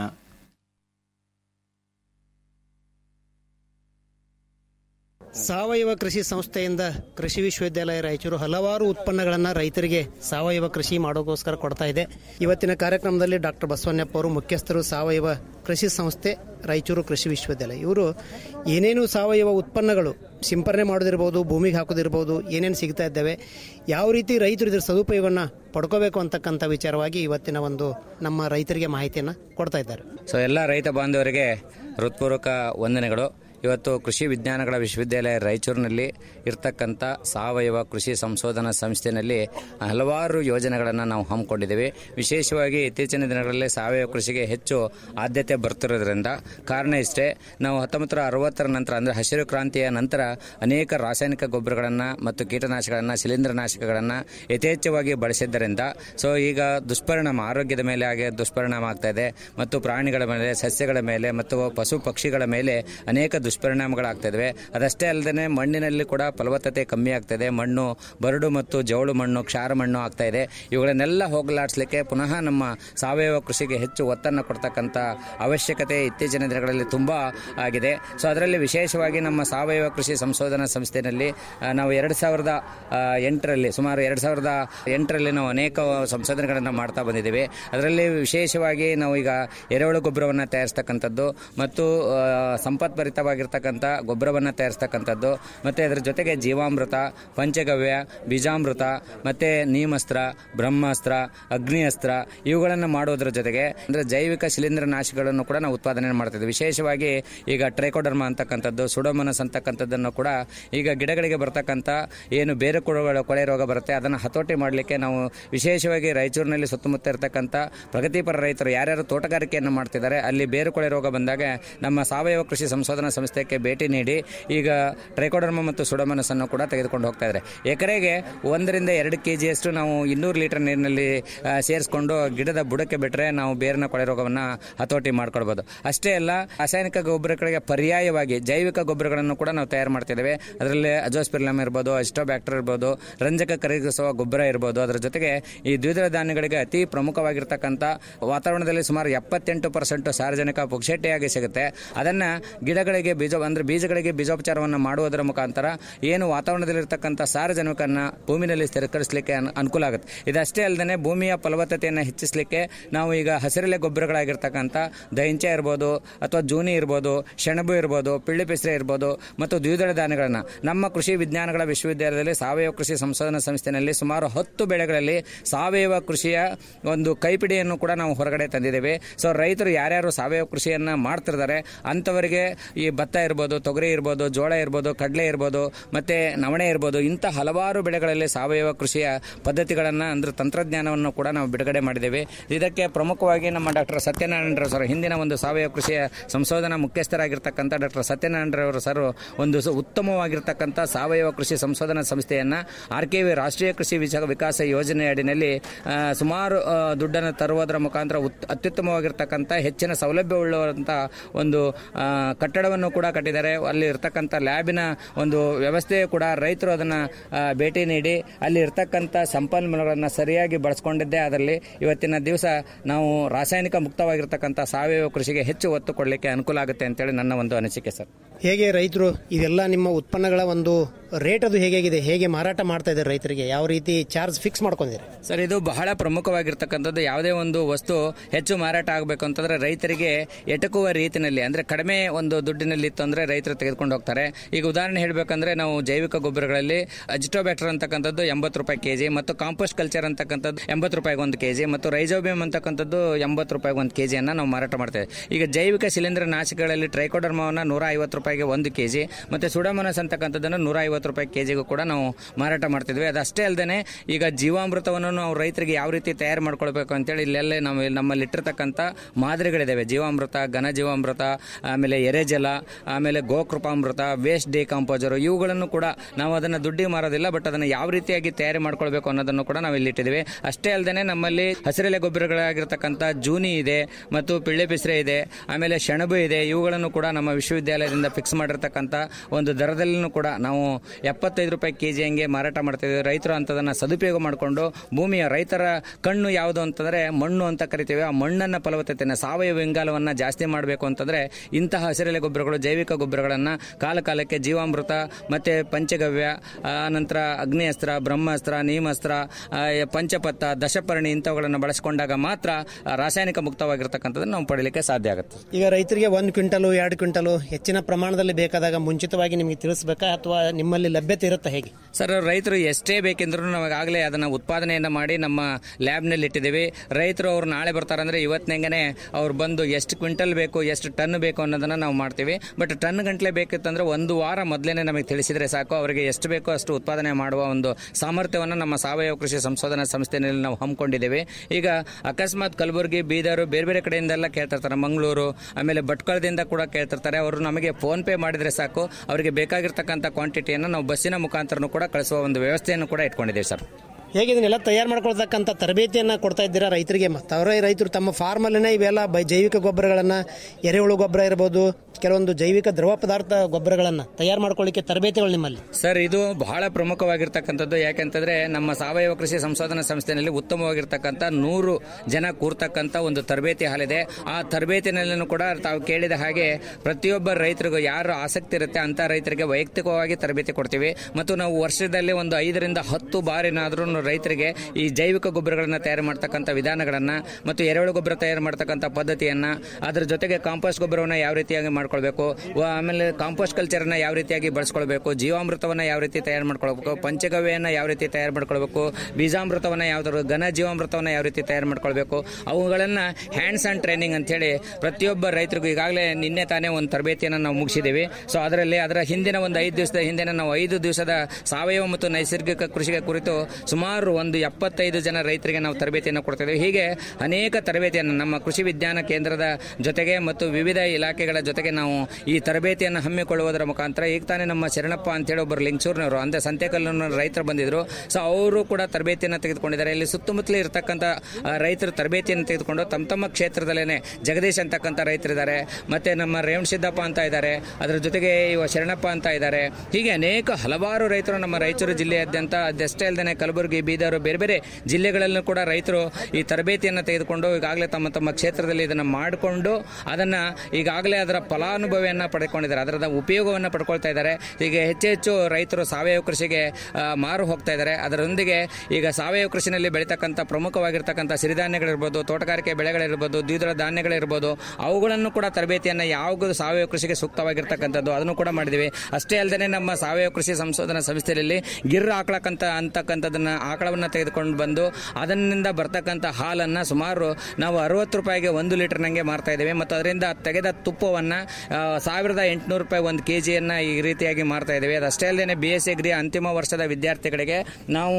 ಸಾವಯವ ಕೃಷಿ ಸಂಸ್ಥೆಯಿಂದ ಕೃಷಿ ವಿಶ್ವವಿದ್ಯಾಲಯ ರಾಯಚೂರು ಹಲವಾರು ಉತ್ಪನ್ನಗಳನ್ನು ರೈತರಿಗೆ ಸಾವಯವ ಕೃಷಿ ಮಾಡೋಕ್ಕೋಸ್ಕರ ಕೊಡ್ತಾ ಇದೆ ಇವತ್ತಿನ ಕಾರ್ಯಕ್ರಮದಲ್ಲಿ ಡಾಕ್ಟರ್ ಬಸವಣ್ಣಪ್ಪ ಅವರು ಮುಖ್ಯಸ್ಥರು ಸಾವಯವ ಕೃಷಿ ಸಂಸ್ಥೆ ರಾಯಚೂರು ಕೃಷಿ ವಿಶ್ವವಿದ್ಯಾಲಯ ಇವರು ಏನೇನು ಸಾವಯವ ಉತ್ಪನ್ನಗಳು ಸಿಂಪರಣೆ ಮಾಡೋದಿರ್ಬೋದು ಭೂಮಿಗೆ ಹಾಕೋದಿರ್ಬೋದು ಏನೇನು ಸಿಗ್ತಾ ಇದ್ದಾವೆ ಯಾವ ರೀತಿ ರೈತರು ಇದರ ಸದುಪಯೋಗವನ್ನು ಪಡ್ಕೋಬೇಕು ಅಂತಕ್ಕಂಥ ವಿಚಾರವಾಗಿ ಇವತ್ತಿನ ಒಂದು ನಮ್ಮ ರೈತರಿಗೆ ಮಾಹಿತಿಯನ್ನು ಕೊಡ್ತಾ ಇದ್ದಾರೆ ಸೊ ಎಲ್ಲ ರೈತ ಬಾಂಧವರಿಗೆ ಹೃತ್ಪೂರ್ವಕ ವಂದನೆಗಳು ಇವತ್ತು ಕೃಷಿ ವಿಜ್ಞಾನಗಳ ವಿಶ್ವವಿದ್ಯಾಲಯ ರಾಯಚೂರಿನಲ್ಲಿ ಇರ್ತಕ್ಕಂಥ ಸಾವಯವ ಕೃಷಿ ಸಂಶೋಧನಾ ಸಂಸ್ಥೆಯಲ್ಲಿ ಹಲವಾರು ಯೋಜನೆಗಳನ್ನು ನಾವು ಹಮ್ಮಿಕೊಂಡಿದ್ದೇವೆ ವಿಶೇಷವಾಗಿ ಇತ್ತೀಚಿನ ದಿನಗಳಲ್ಲಿ ಸಾವಯವ ಕೃಷಿಗೆ ಹೆಚ್ಚು ಆದ್ಯತೆ ಬರ್ತಿರೋದ್ರಿಂದ ಕಾರಣ ಇಷ್ಟೇ ನಾವು ಹತ್ತೊಂಬತ್ತು ಅರವತ್ತರ ನಂತರ ಅಂದರೆ ಹಸಿರು ಕ್ರಾಂತಿಯ ನಂತರ ಅನೇಕ ರಾಸಾಯನಿಕ ಗೊಬ್ಬರಗಳನ್ನು ಮತ್ತು ಕೀಟನಾಶಕಗಳನ್ನು ಶಿಲೀಂಧ್ರನಾಶಕಗಳನ್ನು ಯಥೇಚ್ಛವಾಗಿ ಬಳಸಿದ್ದರಿಂದ ಸೊ ಈಗ ದುಷ್ಪರಿಣಾಮ ಆರೋಗ್ಯದ ಮೇಲೆ ಹಾಗೆ ದುಷ್ಪರಿಣಾಮ ಆಗ್ತಾ ಇದೆ ಮತ್ತು ಪ್ರಾಣಿಗಳ ಮೇಲೆ ಸಸ್ಯಗಳ ಮೇಲೆ ಮತ್ತು ಪಶು ಪಕ್ಷಿಗಳ ಮೇಲೆ ಅನೇಕ ದುಷ್ಪರಿಣಾಮಗಳಾಗ್ತಾ ಇದಾವೆ ಅದಷ್ಟೇ ಅಲ್ಲದೆ ಮಣ್ಣಿನಲ್ಲಿ ಕೂಡ ಫಲವತ್ತತೆ ಕಮ್ಮಿ ಆಗ್ತಾ ಇದೆ ಮಣ್ಣು ಬರಡು ಮತ್ತು ಜವಳು ಮಣ್ಣು ಕ್ಷಾರ ಮಣ್ಣು ಆಗ್ತಾ ಇದೆ ಇವುಗಳನ್ನೆಲ್ಲ ಹೋಗಲಾಡಿಸ್ಲಿಕ್ಕೆ ಪುನಃ ನಮ್ಮ ಸಾವಯವ ಕೃಷಿಗೆ ಹೆಚ್ಚು ಒತ್ತನ್ನು ಕೊಡ್ತಕ್ಕಂಥ ಅವಶ್ಯಕತೆ ಇತ್ತೀಚಿನ ದಿನಗಳಲ್ಲಿ ತುಂಬ ಆಗಿದೆ ಸೊ ಅದರಲ್ಲಿ ವಿಶೇಷವಾಗಿ ನಮ್ಮ ಸಾವಯವ ಕೃಷಿ ಸಂಶೋಧನಾ ಸಂಸ್ಥೆಯಲ್ಲಿ ಆ, ನಾವು ಎರಡು ಸಾವಿರದ ಆ, ಎಂಟರಲ್ಲಿ ಸುಮಾರು ಎರಡು ಸಾವಿರದ ಎಂಟರಲ್ಲಿ ನಾವು ಅನೇಕ ಸಂಶೋಧನೆಗಳನ್ನು ಮಾಡ್ತಾ ಬಂದಿದ್ದೇವೆ ಅದರಲ್ಲಿ ವಿಶೇಷವಾಗಿ ನಾವು ಈಗ ಎರೆಹುಳು ಗೊಬ್ಬರವನ್ನು ತಯಾರಿಸ್ತಕ್ಕಂಥದ್ದು ಮತ್ತು ಆ, ಸಂಪತ್ಭರಿತವಾಗಿರ್ತಕ್ಕಂಥ ಪ್ರಮುಖವಾಗಿರ್ತಕ್ಕಂಥ ಗೊಬ್ಬರವನ್ನು ತಯಾರಿಸ್ತಕ್ಕಂಥದ್ದು ಮತ್ತು ಅದರ ಜೊತೆಗೆ ಜೀವಾಮೃತ ಪಂಚಗವ್ಯ ಬೀಜಾಮೃತ ಮತ್ತು ನೀಮಸ್ತ್ರ ಬ್ರಹ್ಮಾಸ್ತ್ರ ಅಗ್ನಿ ಅಸ್ತ್ರ ಇವುಗಳನ್ನು ಮಾಡೋದ್ರ ಜೊತೆಗೆ ಅಂದರೆ ಜೈವಿಕ ಶಿಲೀಂಧ್ರ ನಾಶಗಳನ್ನು ಕೂಡ ನಾವು ಉತ್ಪಾದನೆ ಮಾಡ್ತಿದ್ವಿ ವಿಶೇಷವಾಗಿ ಈಗ ಟ್ರೈಕೋಡರ್ಮಾ ಅಂತಕ್ಕಂಥದ್ದು ಸುಡೋಮನಸ್ ಅಂತಕ್ಕಂಥದ್ದನ್ನು ಕೂಡ ಈಗ ಗಿಡಗಳಿಗೆ ಬರ್ತಕ್ಕಂಥ ಏನು ಬೇರೆ ಕೊಳಗಳ ಕೊಳೆ ರೋಗ ಬರುತ್ತೆ ಅದನ್ನು ಹತೋಟಿ ಮಾಡಲಿಕ್ಕೆ ನಾವು ವಿಶೇಷವಾಗಿ ರಾಯಚೂರಿನಲ್ಲಿ ಸುತ್ತಮುತ್ತ ಇರತಕ್ಕಂಥ ಪ್ರಗತಿಪರ ರೈತರು ಯಾರ್ಯಾರು ತೋಟಗಾರಿಕೆಯನ್ನು ಮಾಡ್ತಿದ್ದಾರೆ ಅಲ್ಲಿ ಬೇರು ಕೊಳೆ ರೋಗ ಬಂದಾಗ ನಮ್ಮ ಸಾವಯವ ಕೃಷಿ ಸಂಶೋಧನಾ ಸಂಸ್ಥೆಗೆ ಭೇಟಿ ನೀಡಿ ಈಗ ಟ್ರೈಕೋಡರ್ಮ ಮತ್ತು ಸುಡಮನಸ್ ಅನ್ನು ಕೂಡ ತೆಗೆದುಕೊಂಡು ಹೋಗ್ತಾ ಇದ್ದಾರೆ ಎಕರೆಗೆ ಒಂದರಿಂದ ಎರಡು ಕೆ ಜಿಯಷ್ಟು ನಾವು ಇನ್ನೂರು ಲೀಟರ್ ನೀರಿನಲ್ಲಿ ಆ, ಸೇರಿಸ್ಕೊಂಡು ಗಿಡದ ಬುಡಕ್ಕೆ ಬಿಟ್ಟರೆ ನಾವು ಬೇರಿನ ಕೊಳೆ ರೋಗವನ್ನು ಹತೋಟಿ ಮಾಡ್ಕೊಳ್ಬೋದು ಅಷ್ಟೇ ಅಲ್ಲ ರಾಸಾಯನಿಕ ಗೊಬ್ಬರಗಳಿಗೆ ಪರ್ಯಾಯವಾಗಿ ಜೈವಿಕ ಗೊಬ್ಬರಗಳನ್ನು ಕೂಡ ನಾವು ತಯಾರು ಮಾಡ್ತಿದ್ದೇವೆ ಅದರಲ್ಲಿ ಅಜೋಸ್ಪಿರ್ಲಮ್ ಇರ್ಬೋದು ಅಸ್ಟೋಬ್ಯಾಕ್ಟರ್ ಇರ್ಬೋದು ರಂಜಕ ಕರಗಿಸುವ ಗೊಬ್ಬರ ಇರ್ಬೋದು ಅದರ ಜೊತೆಗೆ ಈ ದ್ವಿದಳ ಧಾನ್ಯಗಳಿಗೆ ಅತಿ ಪ್ರಮುಖವಾಗಿರ್ತಕ್ಕಂಥ ವಾತಾವರಣದಲ್ಲಿ ಸುಮಾರು ಎಪ್ಪತ್ತೆಂಟು ಪರ್ಸೆಂಟ್ ಸಾರ್ವಜನಿಕ ಪುಕ್ಷೇಟೆಯಾಗಿ ಸಿಗುತ್ತೆ ಅದನ್ನು ಗಿಡಗಳಿಗೆ ಬೀಜ ಅಂದರೆ ಬೀಜಗಳಿಗೆ ಬೀಜೋಪಚಾರವನ್ನು ಮಾಡುವುದರ ಮುಖಾಂತರ ಏನು ವಾತಾವರಣದಲ್ಲಿರ್ತಕ್ಕಂಥ ಸಾರಜನಕವನ್ನು ಭೂಮಿನಲ್ಲಿ ಸ್ಥಿರೀಕರಿಸಲಿಕ್ಕೆ ಅನ್- ಅನುಕೂಲ ಆಗುತ್ತೆ ಇದಷ್ಟೇ ಅಲ್ಲದೆ ಭೂಮಿಯ ಫಲವತ್ತತೆಯನ್ನು ಹೆಚ್ಚಿಸಲಿಕ್ಕೆ ನಾವು ಈಗ ಹಸಿರೆಲೆ ಗೊಬ್ಬರಗಳಾಗಿರ್ತಕ್ಕಂಥ ದೈಂಚ ಇರ್ಬೋದು ಅಥವಾ ಜೂನಿ ಇರ್ಬೋದು ಸೆಣಬು ಇರ್ಬೋದು ಪಿಳ್ಳಿ ಪೆಸರೆ ಇರ್ಬೋದು ಮತ್ತು ದ್ವಿದಳ ಧಾನ್ಯಗಳನ್ನು ನಮ್ಮ ಕೃಷಿ ವಿಜ್ಞಾನಗಳ ವಿಶ್ವವಿದ್ಯಾಲಯದಲ್ಲಿ ಸಾವಯವ ಕೃಷಿ ಸಂಶೋಧನಾ ಸಂಸ್ಥೆಯಲ್ಲಿ ಸುಮಾರು ಹತ್ತು ಬೆಳೆಗಳಲ್ಲಿ ಸಾವಯವ ಕೃಷಿಯ ಒಂದು ಕೈಪಿಡಿಯನ್ನು ಕೂಡ ನಾವು ಹೊರಗಡೆ ತಂದಿದ್ದೇವೆ ಸೊ ರೈತರು ಯಾರ್ಯಾರು ಸಾವಯವ ಕೃಷಿಯನ್ನ ಮಾಡ್ತಿರ್ತಾರೆ ಅಂಥವರಿಗೆ ಈ ಭತ್ತ ಇರ್ಬೋದು ತೊಗರಿ ಇರ್ಬೋದು ಜೋಳ ಇರ್ಬೋದು ಕಡಲೆ ಇರ್ಬೋದು ಮತ್ತೆ ನವಣೆ ಇರ್ಬೋದು ಇಂಥ ಹಲವಾರು ಬೆಳೆಗಳಲ್ಲಿ ಸಾವಯವ ಕೃಷಿಯ ಪದ್ಧತಿಗಳನ್ನು ಅಂದ್ರೆ ತಂತ್ರಜ್ಞಾನವನ್ನು ಕೂಡ ನಾವು ಬಿಡುಗಡೆ ಮಾಡಿದ್ದೇವೆ ಇದಕ್ಕೆ ಪ್ರಮುಖವಾಗಿ ನಮ್ಮ ಡಾಕ್ಟರ್ ಸತ್ಯನಾರಾಯಣ ಸರ್ ಹಿಂದಿನ ಒಂದು ಸಾವಯವ ಕೃಷಿಯ ಸಂಶೋಧನಾ ಮುಖ್ಯಸ್ಥರಾಗಿರ್ತಕ್ಕಂಥ ಡಾಕ್ಟರ್ ಸತ್ಯನಾರಾಯಣ ಅವರು ಸರ್ ಒಂದು ಸ- ಉತ್ತಮವಾಗಿರ್ತಕ್ಕಂಥ ಸಾವಯವ ಕೃಷಿ ಸಂಶೋಧನಾ ಸಂಸ್ಥೆಯನ್ನ ಆರ್ ಕೆ ವಿ ರಾಷ್ಟ್ರೀಯ ಕೃಷಿ ವಿಚ- ವಿಕಾಸ ಯೋಜನೆ ಅಡಿನಲ್ಲಿ ಆ, ಸುಮಾರು ಆ, ದುಡ್ಡನ್ನು ತರುವುದರ ಮುಖಾಂತರ ಉತ್- ಅತ್ಯುತ್ತಮವಾಗಿರ್ತಕ್ಕಂಥ ಹೆಚ್ಚಿನ ಸೌಲಭ್ಯವುಳ್ಳುವಂಥ ಒಂದು ಆ, ಕಟ್ಟಡವನ್ನು ಕೂಡ ಕಟ್ಟಿದ್ದಾರೆ ಅಲ್ಲಿ ಇರ್ತಕ್ಕಂಥ ಲ್ಯಾಬಿನ ಒಂದು ವ್ಯವಸ್ಥೆ ಕೂಡ ರೈತರು ಅದನ್ನ ಆ, ಭೇಟಿ ನೀಡಿ ಅಲ್ಲಿ ಇರ್ತಕ್ಕಂಥ ಸಂಪನ್ಮೂಲಗಳನ್ನು ಸರಿಯಾಗಿ ಬಳಸ್ಕೊಂಡಿದ್ದೇ ಅದರಲ್ಲಿ ಇವತ್ತಿನ ದಿವಸ ನಾವು ರಾಸಾಯನಿಕ ಮುಕ್ತವಾಗಿರ್ತಕ್ಕಂಥ ಸಾವಯವ ಕೃಷಿಗೆ ಹೆಚ್ಚು ಒತ್ತು ಕೊಡಲಿಕ್ಕೆ ಅನುಕೂಲ ಆಗುತ್ತೆ ಅಂತೇಳಿ ನನ್ನ ಒಂದು ಅನಿಸಿಕೆ ಸರ್ ಹೇಗೆ ರೈತರು ಇದೆಲ್ಲ ನಿಮ್ಮ ಉತ್ಪನ್ನಗಳ ಒಂದು ರೇಟ್ ಅದು ಹೇಗಿದೆ ಹೇಗೆ ಮಾರಾಟ ಮಾಡ್ತಾ ಇದ್ದಾರೆ ರೈತರಿಗೆ ಯಾವ ರೀತಿ ಚಾರ್ಜ್ ಫಿಕ್ಸ್ ಮಾಡ್ಕೊಂಡಿದ್ದಾರೆ ಸರ್ ಇದು ಬಹಳ ಪ್ರಮುಖವಾಗಿರ್ತಕ್ಕಂಥದ್ದು ಯಾವುದೇ ಒಂದು ವಸ್ತು ಹೆಚ್ಚು ಮಾರಾಟ ಆಗಬೇಕು ಅಂತಂದ್ರೆ ರೈತರಿಗೆ ಎಟಕುವ ರೀತಿನಲ್ಲಿ ಅಂದ್ರೆ ಕಡಿಮೆ ಒಂದು ದುಡ್ಡಿನಲ್ಲಿ ಇತ್ತು ಅಂದ್ರೆ ರೈತರು ತೆಗೆದುಕೊಂಡು ಹೋಗ್ತಾರೆ ಈಗ ಉದಾಹರಣೆ ಹೇಳಬೇಕಂದ್ರೆ ನಾವು ಜೈವಿಕ ಗೊಬ್ಬರಗಳಲ್ಲಿ ಅಜಿಟೋಬ್ಯಾಕ್ಟರ್ ಅಂತಕ್ಕಂಥದ್ದು ಎಂಬತ್ತು ರೂಪಾಯಿ ಕೆಜಿ ಮತ್ತು ಕಾಂಪೋಸ್ಟ್ ಕಲ್ಚರ್ ಅಂತಕ್ಕಂಥದ್ದು ಎಂಬತ್ತು ರೂಪಾಯಿಗೆ ಒಂದು ಕೆಜಿ ಮತ್ತು ರೈಜೋಬಿಯಂ ಅಂತಕ್ಕಂಥದ್ದು ಎಂಬತ್ತು ರೂಪಾಯಿಗೆ ಒಂದು ಕೆಜಿಯನ್ನು ನಾವು ಮಾರಾಟ ಮಾಡ್ತೇವೆ ಈಗ ಜೈವಿಕ ಶಿಲೀಂಧ್ರ ನಾಶಕಗಳಲ್ಲಿ ಟ್ರೈಕೋಡರ್ಮವನ್ನು ನೂರ ಐವತ್ತು ರೂಪಾಯಿಗೆ ಒಂದು ಕೆಜಿ ಮತ್ತೆ ಸುಡಮನಸ್ ಅಂತಕ್ಕಂಥದ್ದನ್ನು ನೂರ ಐವತ್ತು ರೂಪಾಯಿ ಕೆಜಿಗೂ ಕೂಡ ನಾವು ಮಾರಾಟ ಮಾಡ್ತಿದ್ವಿ ಅದಷ್ಟೇ ಅಲ್ಲದೆ ಈಗ ಜೀವಾಮೃತವನ್ನು ನಾವು ರೈತರಿಗೆ ಯಾವ ರೀತಿ ತಯಾರು ಮಾಡ್ಕೊಳ್ಬೇಕು ಅಂತೇಳಿ ಇಲ್ಲೆಲ್ಲ ನಾವು ನಮ್ಮಲ್ಲಿ ಇಟ್ಟಿರ್ತಕ್ಕಂಥ ಮಾದರಿಗಳಿದ್ದಾವೆ ಜೀವಾಮೃತ ಘನ ಜೀವಾಮೃತ ಆಮೇಲೆ ಎರೆಜಲ ಆಮೇಲೆ ಗೋಕೃಪಾಮೃತ ವೇಸ್ಟ್ ಡಿಕಾಂಪೋಸರ್ ಇವುಗಳನ್ನು ಕೂಡ ನಾವು ಅದನ್ನು ದುಡ್ಡಿ ಮಾರೋದಿಲ್ಲ ಬಟ್ ಅದನ್ನು ಯಾವ ರೀತಿಯಾಗಿ ತಯಾರಿ ಮಾಡ್ಕೊಳ್ಬೇಕು ಅನ್ನೋದನ್ನು ಕೂಡ ನಾವು ಇಲ್ಲಿ ಇಟ್ಟಿದ್ದೀವಿ ಅಷ್ಟೇ ಅಲ್ಲದೆ ನಮ್ಮಲ್ಲಿ ಹಸಿರೆಲೆ ಗೊಬ್ಬರಗಳಾಗಿರ್ತಕ್ಕಂಥ ಜೂನಿ ಇದೆ ಮತ್ತು ಪಿಳ್ಳೆ ಬಿಸ್ರೆ ಇದೆ ಆಮೇಲೆ ಸೆಣಬು ಇದೆ ಇವುಗಳನ್ನು ಕೂಡ ನಮ್ಮ ವಿಶ್ವವಿದ್ಯಾಲಯದಿಂದ ಫಿಕ್ಸ್ ಮಾಡಿರ್ತಕ್ಕಂಥ ಒಂದು ದರದಲ್ಲೂ ಕೂಡ ನಾವು ಎಪ್ಪತ್ತೈದು ರೂಪಾಯಿ ಕೆಜಿ ಹಂಗೆ ಮಾರಾಟ ಮಾಡ್ತಿದ್ದೀವಿ ರೈತರು ಅಂತದನ್ನ ಸದುಪಯೋಗ ಮಾಡಿಕೊಂಡು ಭೂಮಿಯ ರೈತರ ಕಣ್ಣು ಯಾವುದು ಅಂತಂದ್ರೆ ಮಣ್ಣು ಅಂತ ಕರಿತೀವಿ ಆ ಮಣ್ಣನ್ನ ಫಲವತ್ತತೆಯನ್ನು ಸಾವಯವ ಇಂಗಾಲವನ್ನ ಜಾಸ್ತಿ ಮಾಡಬೇಕು ಅಂತಂದ್ರೆ ಇಂತಹ ಹಸಿರೆಲೆ ಗೊಬ್ಬರಗಳು ಜೈವಿಕ ಗೊಬ್ಬರಗಳನ್ನ ಕಾಲ ಕಾಲಕ್ಕೆ ಜೀವಾಮೃತ ಮತ್ತೆ ಪಂಚಗವ್ಯ ಆ ನಂತರ ಅಗ್ನಿಯಸ್ತ್ರ ಬ್ರಹ್ಮಾಸ್ತ್ರ ನೀಮಾಸ್ತ್ರ ಆ, ಪಂಚಪತ್ತ ದಶಪರ್ಣಿ ಇಂಥವುಗಳನ್ನು ಬಳಸಿಕೊಂಡಾಗ ಮಾತ್ರ ಆ, ರಾಸಾಯನಿಕ ಮುಕ್ತವಾಗಿರ್ತಕ್ಕಂಥದ್ದನ್ನು ನಾವು ಪಡೀಲಿಕ್ಕೆ ಸಾಧ್ಯ ಆಗುತ್ತೆ ಈಗ ರೈತರಿಗೆ ಒಂದು ಕ್ವಿಂಟಲು ಎರಡು ಕ್ವಿಂಟಲು ಹೆಚ್ಚಿನ ಪ್ರಮಾಣದಲ್ಲಿ ಬೇಕಾದಾಗ ಮುಂಚಿತವಾಗಿ ನಿಮಗೆ ತಿಳಿಸ್ಬೇಕಾ ಅಥವಾ ನಿಮ್ಮಲ್ಲಿ ಲಭ್ಯತೆ ಇರುತ್ತಾ ಹೇಗೆ ಸರ್ ರೈತರು ಎಷ್ಟೇ ಬೇಕೆಂದ್ರೂ ನಾವಾಗಲೇ ಅದನ್ನು ಉತ್ಪಾದನೆಯನ್ನು ಮಾಡಿ ನಮ್ಮ ಲ್ಯಾಬ್ನಲ್ಲಿ ಇಟ್ಟಿದ್ದೀವಿ ರೈತರು ಅವ್ರು ನಾಳೆ ಬರ್ತಾರಂದ್ರೆ ಇವತ್ತಿನಂಗೆ ಅವ್ರು ಬಂದು ಎಷ್ಟು ಕ್ವಿಂಟಲ್ ಬೇಕು ಎಷ್ಟು ಟನ್ ಬೇಕು ಅನ್ನೋದನ್ನು ನಾವು ಮಾಡ್ತೀವಿ ಬಟ್ ಟನ್ ಗಂಟಲೆ ಬೇಕಿತ್ತಂದ್ರೆ ಒಂದು ವಾರ ಮೊದಲೇ ನಮಗೆ ತಿಳಿಸಿದ್ರೆ ಸಾಕು ಅವರಿಗೆ ಎಷ್ಟು ಬೇಕೋ ಅಷ್ಟು ಉತ್ಪಾದನೆ ಮಾಡುವ ಒಂದು ಸಾಮರ್ಥ್ಯವನ್ನು ನಮ್ಮ ಸಾವಯವ ಕೃಷಿ ಸಂಶೋಧನಾ ಸಂಸ್ಥೆಯಲ್ಲಿ ನಾವು ಹಮ್ಮಿಕೊಂಡಿದ್ದೇವೆ ಈಗ ಅಕಸ್ಮಾತ್ ಕಲಬುರಗಿ ಬೀದರು ಬೇರೆ ಬೇರೆ ಕಡೆಯಿಂದೆಲ್ಲ ಕೇಳ್ತಿರ್ತಾರೆ ಮಂಗಳೂರು ಆಮೇಲೆ ಭಟ್ಕಳದಿಂದ ಕೂಡ ಕೇಳ್ತಿರ್ತಾರೆ ಅವರು ನಮಗೆ ಫೋನ್ ಪೇ ಮಾಡಿದ್ರೆ ಸಾಕು ಅವರಿಗೆ ಬೇಕಾಗಿರ್ತಕ್ಕಂಥ ಕ್ವಾಂಟಿಟಿಯನ್ನು ನಾವು ಬಸ್ಸಿನ ಮುಖಾಂತರನೂ ಕೂಡ ಕಳಿಸುವ ಒಂದು ವ್ಯವಸ್ಥೆಯನ್ನು ಕೂಡ ಇಟ್ಕೊಂಡಿದ್ದೇವೆ ಸರ್ ಹೇಗೆ ಇದನ್ನೆಲ್ಲ ತಯಾರು ಮಾಡ್ಕೊಳ್ತಕ್ಕಂಥ ತರಬೇತಿಯನ್ನು ಕೊಡ್ತಾ ಇದ್ದೀರಾ ರೈತರಿಗೆ ಮತ್ತು ಅವರೇ ರೈತರು ತಮ್ಮ ಫಾರ್ಮಲ್ಲೇ ಇವೆಲ್ಲ ಬೈ ಜೈವಿಕ ಗೊಬ್ಬರಗಳನ್ನು ಎರೆಹುಳು ಗೊಬ್ಬರ ಇರ್ಬೋದು ಕೆಲವೊಂದು ಜೈವಿಕ ದ್ರವ ಪದಾರ್ಥ ಗೊಬ್ಬರಗಳನ್ನು ತಯಾರು ಮಾಡ್ಕೊಳ್ಳಿಕ್ಕೆ ತರಬೇತಿಗಳು ನಿಮ್ಮಲ್ಲಿ ಸರ್ ಇದು ಬಹಳ ಪ್ರಮುಖವಾಗಿರ್ತಕ್ಕಂಥದ್ದು ಯಾಕೆಂತಂದ್ರೆ ನಮ್ಮ ಸಾವಯವ ಕೃಷಿ ಸಂಶೋಧನಾ ಸಂಸ್ಥೆಯಲ್ಲಿ ಉತ್ತಮವಾಗಿರ್ತಕ್ಕಂಥ ನೂರು ಜನ ಕೂರ್ತಕ್ಕಂಥ ಒಂದು ತರಬೇತಿ ಹಾಲಿದೆ ಆ ತರಬೇತಿನಲ್ಲೂ ಕೂಡ ತಾವು ಕೇಳಿದ ಹಾಗೆ ಪ್ರತಿಯೊಬ್ಬ ರೈತರಿಗೂ ಯಾರು ಆಸಕ್ತಿ ಇರುತ್ತೆ ಅಂತ ರೈತರಿಗೆ ವೈಯಕ್ತಿಕವಾಗಿ ತರಬೇತಿ ಕೊಡ್ತೀವಿ ಮತ್ತು ನಾವು ವರ್ಷದಲ್ಲಿ ಒಂದು ಐದರಿಂದ ಹತ್ತು ಬಾರಿನಾದ್ರೂ ರೈತರಿಗೆ ಈ ಜೈವಿಕ ಗೊಬ್ಬರಗಳನ್ನು ತಯಾರು ಮಾಡ್ತಕ್ಕಂಥ ವಿಧಾನಗಳನ್ನು ಮತ್ತು ಎರೆಹುಳು ಗೊಬ್ಬರ ತಯಾರು ಮಾಡ್ತಕ್ಕಂಥ ಪದ್ಧತಿಯನ್ನು ಅದರ ಜೊತೆಗೆ ಕಾಂಪೋಸ್ಟ್ ಗೊಬ್ಬರವನ್ನು ಯಾವ ರೀತಿಯಾಗಿ ಮಾಡ್ಕೊಳ್ಬೇಕು ವ- ಆಮೇಲೆ ಕಾಂಪೋಸ್ಟ್ ಕಲ್ಚರನ್ನು ಯಾವ ರೀತಿಯಾಗಿ ಬಳಸ್ಕೊಳ್ಬೇಕು ಜೀವಾಮೃತವನ್ನು ಯಾವ ರೀತಿ ತಯಾರು ಮಾಡ್ಕೊಳ್ಬೇಕು ಪಂಚಗವ್ಯವನ್ನು ಯಾವ ರೀತಿ ತಯಾರು ಮಾಡ್ಕೊಳ್ಬೇಕು ಬೀಜಾಮೃತವನ್ನು ಯಾವ್ದಾದ್ರು ಘನ ಜೀವಾಮೃತವನ್ನು ಯಾವ ರೀತಿ ತಯಾರು ಮಾಡ್ಕೊಳ್ಬೇಕು ಅವುಗಳನ್ನು ಹ್ಯಾಂಡ್ಸ್ ಆನ್ ಟ್ರೈನಿಂಗ್ ಅಂತೇಳಿ ಪ್ರತಿಯೊಬ್ಬ ರೈತರಿಗೂ ಈಗಾಗಲೇ ನಿನ್ನೆ ತಾನೇ ಒಂದು ತರಬೇತಿಯನ್ನು ನಾವು ಮುಗಿಸಿದ್ದೀವಿ ಸೊ ಅದರಲ್ಲಿ ಅದರ ಹಿಂದಿನ ಒಂದು ಐದು ದಿವಸದ ಹಿಂದಿನ ನಾವು ಐದು ದಿವಸದ ಸಾವಯವ ಮತ್ತು ನೈಸರ್ಗಿಕ ಕೃಷಿಗೆ ಕುರಿತು ಸುಮಾರು ಒಂದು ಎಪ್ಪತ್ತೈದು ಜನ ರೈತರಿಗೆ ನಾವು ತರಬೇತಿಯನ್ನು ಕೊಡ್ತಿದ್ದೇವೆ ಹೀಗೆ ಅನೇಕ ತರಬೇತಿಯನ್ನು ನಮ್ಮ ಕೃಷಿ ವಿಜ್ಞಾನ ಕೇಂದ್ರದ ಜೊತೆಗೆ ಮತ್ತು ವಿವಿಧ ಇಲಾಖೆಗಳ ಜೊತೆಗೆ ನಾವು ಈ ತರಬೇತಿಯನ್ನು ಹಮ್ಮಿಕೊಳ್ಳುವುದರ ಮುಖಾಂತರ ಈಗ ತಾನೇ ನಮ್ಮ ಶರಣಪ್ಪ ಅಂತೇಳಿ ಒಬ್ಬರು ಲಿಂಗಸೂರಿನವರು ಅಂದರೆ ಸಂತೆಕಲ್ಲಿನ ರೈತರು ಬಂದಿದ್ರು ಸೊ ಅವರು ಕೂಡ ತರಬೇತಿಯನ್ನು ತೆಗೆದುಕೊಂಡಿದ್ದಾರೆ ಇಲ್ಲಿ ಸುತ್ತಮುತ್ತಲೇ ಇರತಕ್ಕಂಥ ಆ, ರೈತರು ತರಬೇತಿಯನ್ನು ತೆಗೆದುಕೊಂಡು ತಮ್ಮ ತಮ್ಮ ಕ್ಷೇತ್ರದಲ್ಲೇ ಜಗದೀಶ್ ಅಂತಕ್ಕಂಥ ರೈತರಿದ್ದಾರೆ ಮತ್ತೆ ನಮ್ಮ ರೇವಣ ಸಿದ್ದಪ್ಪ ಅಂತ ಇದ್ದಾರೆ ಅದರ ಜೊತೆಗೆ ಇವ ಶರಣಪ್ಪ ಅಂತ ಇದ್ದಾರೆ ಹೀಗೆ ಅನೇಕ ಹಲವಾರು ರೈತರು ನಮ್ಮ ರಾಯಚೂರು ಜಿಲ್ಲೆಯಾದ್ಯಂತ ಅದಷ್ಟೇ ಅಲ್ಲದೆ ಕಲಬುರಗಿ ಬೀದರ್ ಬೇರೆ ಬೇರೆ ಜಿಲ್ಲೆಗಳಲ್ಲೂ ಕೂಡ ರೈತರು ಈ ತರಬೇತಿಯನ್ನು ತೆಗೆದುಕೊಂಡು ಈಗಾಗಲೇ ತಮ್ಮ ತಮ್ಮ ಕ್ಷೇತ್ರದಲ್ಲಿ ಇದನ್ನು ಮಾಡಿಕೊಂಡು ಅದನ್ನು ಈಗಾಗಲೇ ಅದರ ಫಲಾನುಭವಿಯನ್ನು ಪಡ್ಕೊಂಡಿದ್ದಾರೆ ಅದರ ಉಪಯೋಗವನ್ನು ಪಡ್ಕೊಳ್ತಾ ಇದ್ದಾರೆ ಹೀಗೆ ಹೆಚ್ಚು ಹೆಚ್ಚು ರೈತರು ಸಾವಯವ ಕೃಷಿಗೆ ಆ, ಮಾರು ಹೋಗ್ತಾ ಇದ್ದಾರೆ ಅದರೊಂದಿಗೆ ಈಗ ಸಾವಯವ ಕೃಷಿನಲ್ಲಿ ಬೆಳೀತಕ್ಕಂಥ ಪ್ರಮುಖವಾಗಿರ್ತಕ್ಕಂಥ ಸಿರಿಧಾನ್ಯಗಳಿರ್ಬೋದು ತೋಟಗಾರಿಕೆ ಬೆಳೆಗಳಿರ್ಬೋದು ದ್ವಿದಳ ಧಾನ್ಯಗಳಿರ್ಬೋದು ಅವುಗಳನ್ನು ಕೂಡ ತರಬೇತಿಯನ್ನು ಯಾವುದು ಸಾವಯವ ಕೃಷಿಗೆ ಸೂಕ್ತವಾಗಿರ್ತಕ್ಕಂಥದ್ದು ಅದನ್ನು ಕೂಡ ಮಾಡಿದ್ದೀವಿ ಅಷ್ಟೇ ಅಲ್ಲದೆ ನಮ್ಮ ಸಾವಯವ ಕೃಷಿ ಸಂಶೋಧನಾ ಸಂಸ್ಥೆಯಲ್ಲಿ ಗಿರ್ ಆಕಳಕ್ಕಂತ ಅಂತಕ್ಕಂಥದ್ದನ್ನ ಆಕಳವನ್ನು ತೆಗೆದುಕೊಂಡು ಬಂದು ಅದರಿಂದ ಬರ್ತಕ್ಕಂಥ ಹಾಲನ್ನು ಸುಮಾರು ನಾವು ಅರವತ್ತು ರೂಪಾಯಿಗೆ ಒಂದು ಲೀಟರ್ನಂಗೆ ಮಾರ್ತಾ ಇದ್ದೇವೆ ಮತ್ತು ಅದರಿಂದ ತೆಗೆದ ತುಪ್ಪವನ್ನು ಸಾವಿರದ ಎಂಟುನೂರು ರೂಪಾಯಿ ಒಂದು ಕೆ ಜಿಯನ್ನು ಈ ರೀತಿಯಾಗಿ ಮಾರ್ತಾ ಇದ್ದೇವೆ ಅದಷ್ಟೇ ಅಲ್ಲದೆ ಬಿ ಎಸ್ ಸಿ ಅಂತಿಮ ವರ್ಷದ ವಿದ್ಯಾರ್ಥಿಗಳಿಗೆ ನಾವು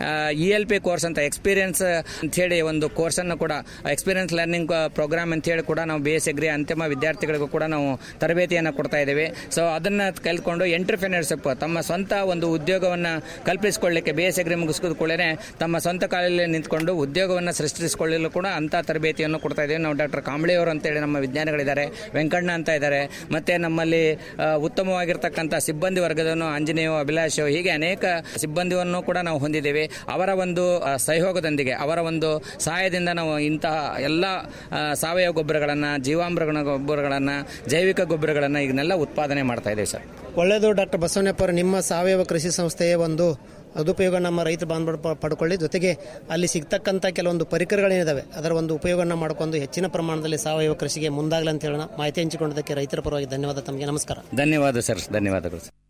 ಇ ಎಲ್ ಪಿ ಕೋರ್ಸ್ ಅಂತ ಎಕ್ಸ್ಪೀರಿಯನ್ಸ್ ಅಂತೇಳಿ ಒಂದು ಕೋರ್ಸನ್ನು ಕೂಡ ಎಕ್ಸ್ಪೀರಿಯನ್ಸ್ ಲರ್ನಿಂಗ್ ಪ್ರೋಗ್ರಾಮ್ ಅಂತೇಳಿ ಕೂಡ ನಾವು ಬಿ ಎಸ್ ಸಿ ಅಂತಿಮ ವಿದ್ಯಾರ್ಥಿಗಳಿಗೂ ಕೂಡ ನಾವು ತರಬೇತಿಯನ್ನು ಕೊಡ್ತಾ ಇದ್ದೇವೆ ಸೊ ಅದನ್ನು ಕಲ್ತ್ಕೊಂಡು ಎಂಟರ್ಪ್ರಿನರ್ಶಿಪ್ ತಮ್ಮ ಸ್ವಂತ ಒಂದು ಉದ್ಯೋಗವನ್ನು ಕಲ್ಪಿಸಿಕೊಳ್ಳಿಕ್ಕೆ ಬಿ ಎಸ್ ಸಿ ಮುಗಿಸಿದ ಕೂಡಲೇ ತಮ್ಮ ಸ್ವಂತ ಕಾಲಲ್ಲಿ ನಿಂತ್ಕೊಂಡು ಉದ್ಯೋಗವನ್ನು ಸೃಷ್ಟಿಸಿಕೊಳ್ಳಲು ಕೂಡ ಅಂಥ ತರಬೇತಿಯನ್ನು ಕೊಡ್ತಾ ಇದ್ದೇವೆ ನಾವು ಡಾಕ್ಟರ್ ಕಾಂಬಳಿ ಅವರು ಅಂತೇಳಿ ನಮ್ಮ ವಿಜ್ಞಾನಿಗಳಿದ್ದಾರೆ ವೆಂಕಣ್ಣ ಅಂತ ಇದ್ದಾರೆ ಮತ್ತೆ ನಮ್ಮಲ್ಲಿ ಆ, ಉತ್ತಮವಾಗಿರ್ತಕ್ಕಂಥ ಸಿಬ್ಬಂದಿ ವರ್ಗದವನು ಆಂಜನೇಯ ಅಭಿಲಾಷ್ ಹೀಗೆ ಅನೇಕ ಸಿಬ್ಬಂದಿಯನ್ನು ಕೂಡ ನಾವು ಹೊಂದಿದ್ದೇವೆ ಅವರ ಒಂದು ಆ, ಸಹಯೋಗದೊಂದಿಗೆ ಅವರ ಒಂದು ಸಹಾಯದಿಂದ ನಾವು ಇಂತಹ ಎಲ್ಲ ಆ, ಸಾವಯವ ಗೊಬ್ಬರಗಳನ್ನು ಜೀವಾಮೃತ ಗೊಬ್ಬರಗಳನ್ನು ಜೈವಿಕ ಗೊಬ್ಬರಗಳನ್ನು ಈಗನೆಲ್ಲ ಉತ್ಪಾದನೆ ಮಾಡ್ತಾ ಇದ್ದೇವೆ ಸರ್ ಒಳ್ಳೆಯದು ಡಾಕ್ಟರ್ ಬಸವಣ್ಣಪ್ಪ ಅವರು ನಿಮ್ಮ ಸಾವಯವ ಕೃಷಿ ಸಂಸ್ಥೆಯ ಒಂದು ಸದುಪಯೋಗ ನಮ್ಮ ರೈತ ಬಾಂಧವರು ಪ- ಪಡ್ಕೊಳ್ಳಿ ಜೊತೆಗೆ ಅಲ್ಲಿ ಸಿಗ್ತಕ್ಕಂಥ ಕೆಲವೊಂದು ಪರಿಕರಗಳೇನಿದಾವೆ ಅದರ ಒಂದು ಉಪಯೋಗವನ್ನು ಮಾಡ್ಕೊಂಡು ಹೆಚ್ಚಿನ ಪ್ರಮಾಣದಲ್ಲಿ ಸಾವಯವ ಕೃಷಿಗೆ ಮುಂದಾಗಲಿ ಅಂತ ಹೇಳೋಣ ಮಾಹಿತಿ ಹಂಚಿಕೊಂಡದಕ್ಕೆ ರೈತರ ಪರವಾಗಿ ಧನ್ಯವಾದ ತಮಗೆ ನಮಸ್ಕಾರ ಧನ್ಯವಾದ ಸರ್ ಧನ್ಯವಾದಗಳು ಸರ್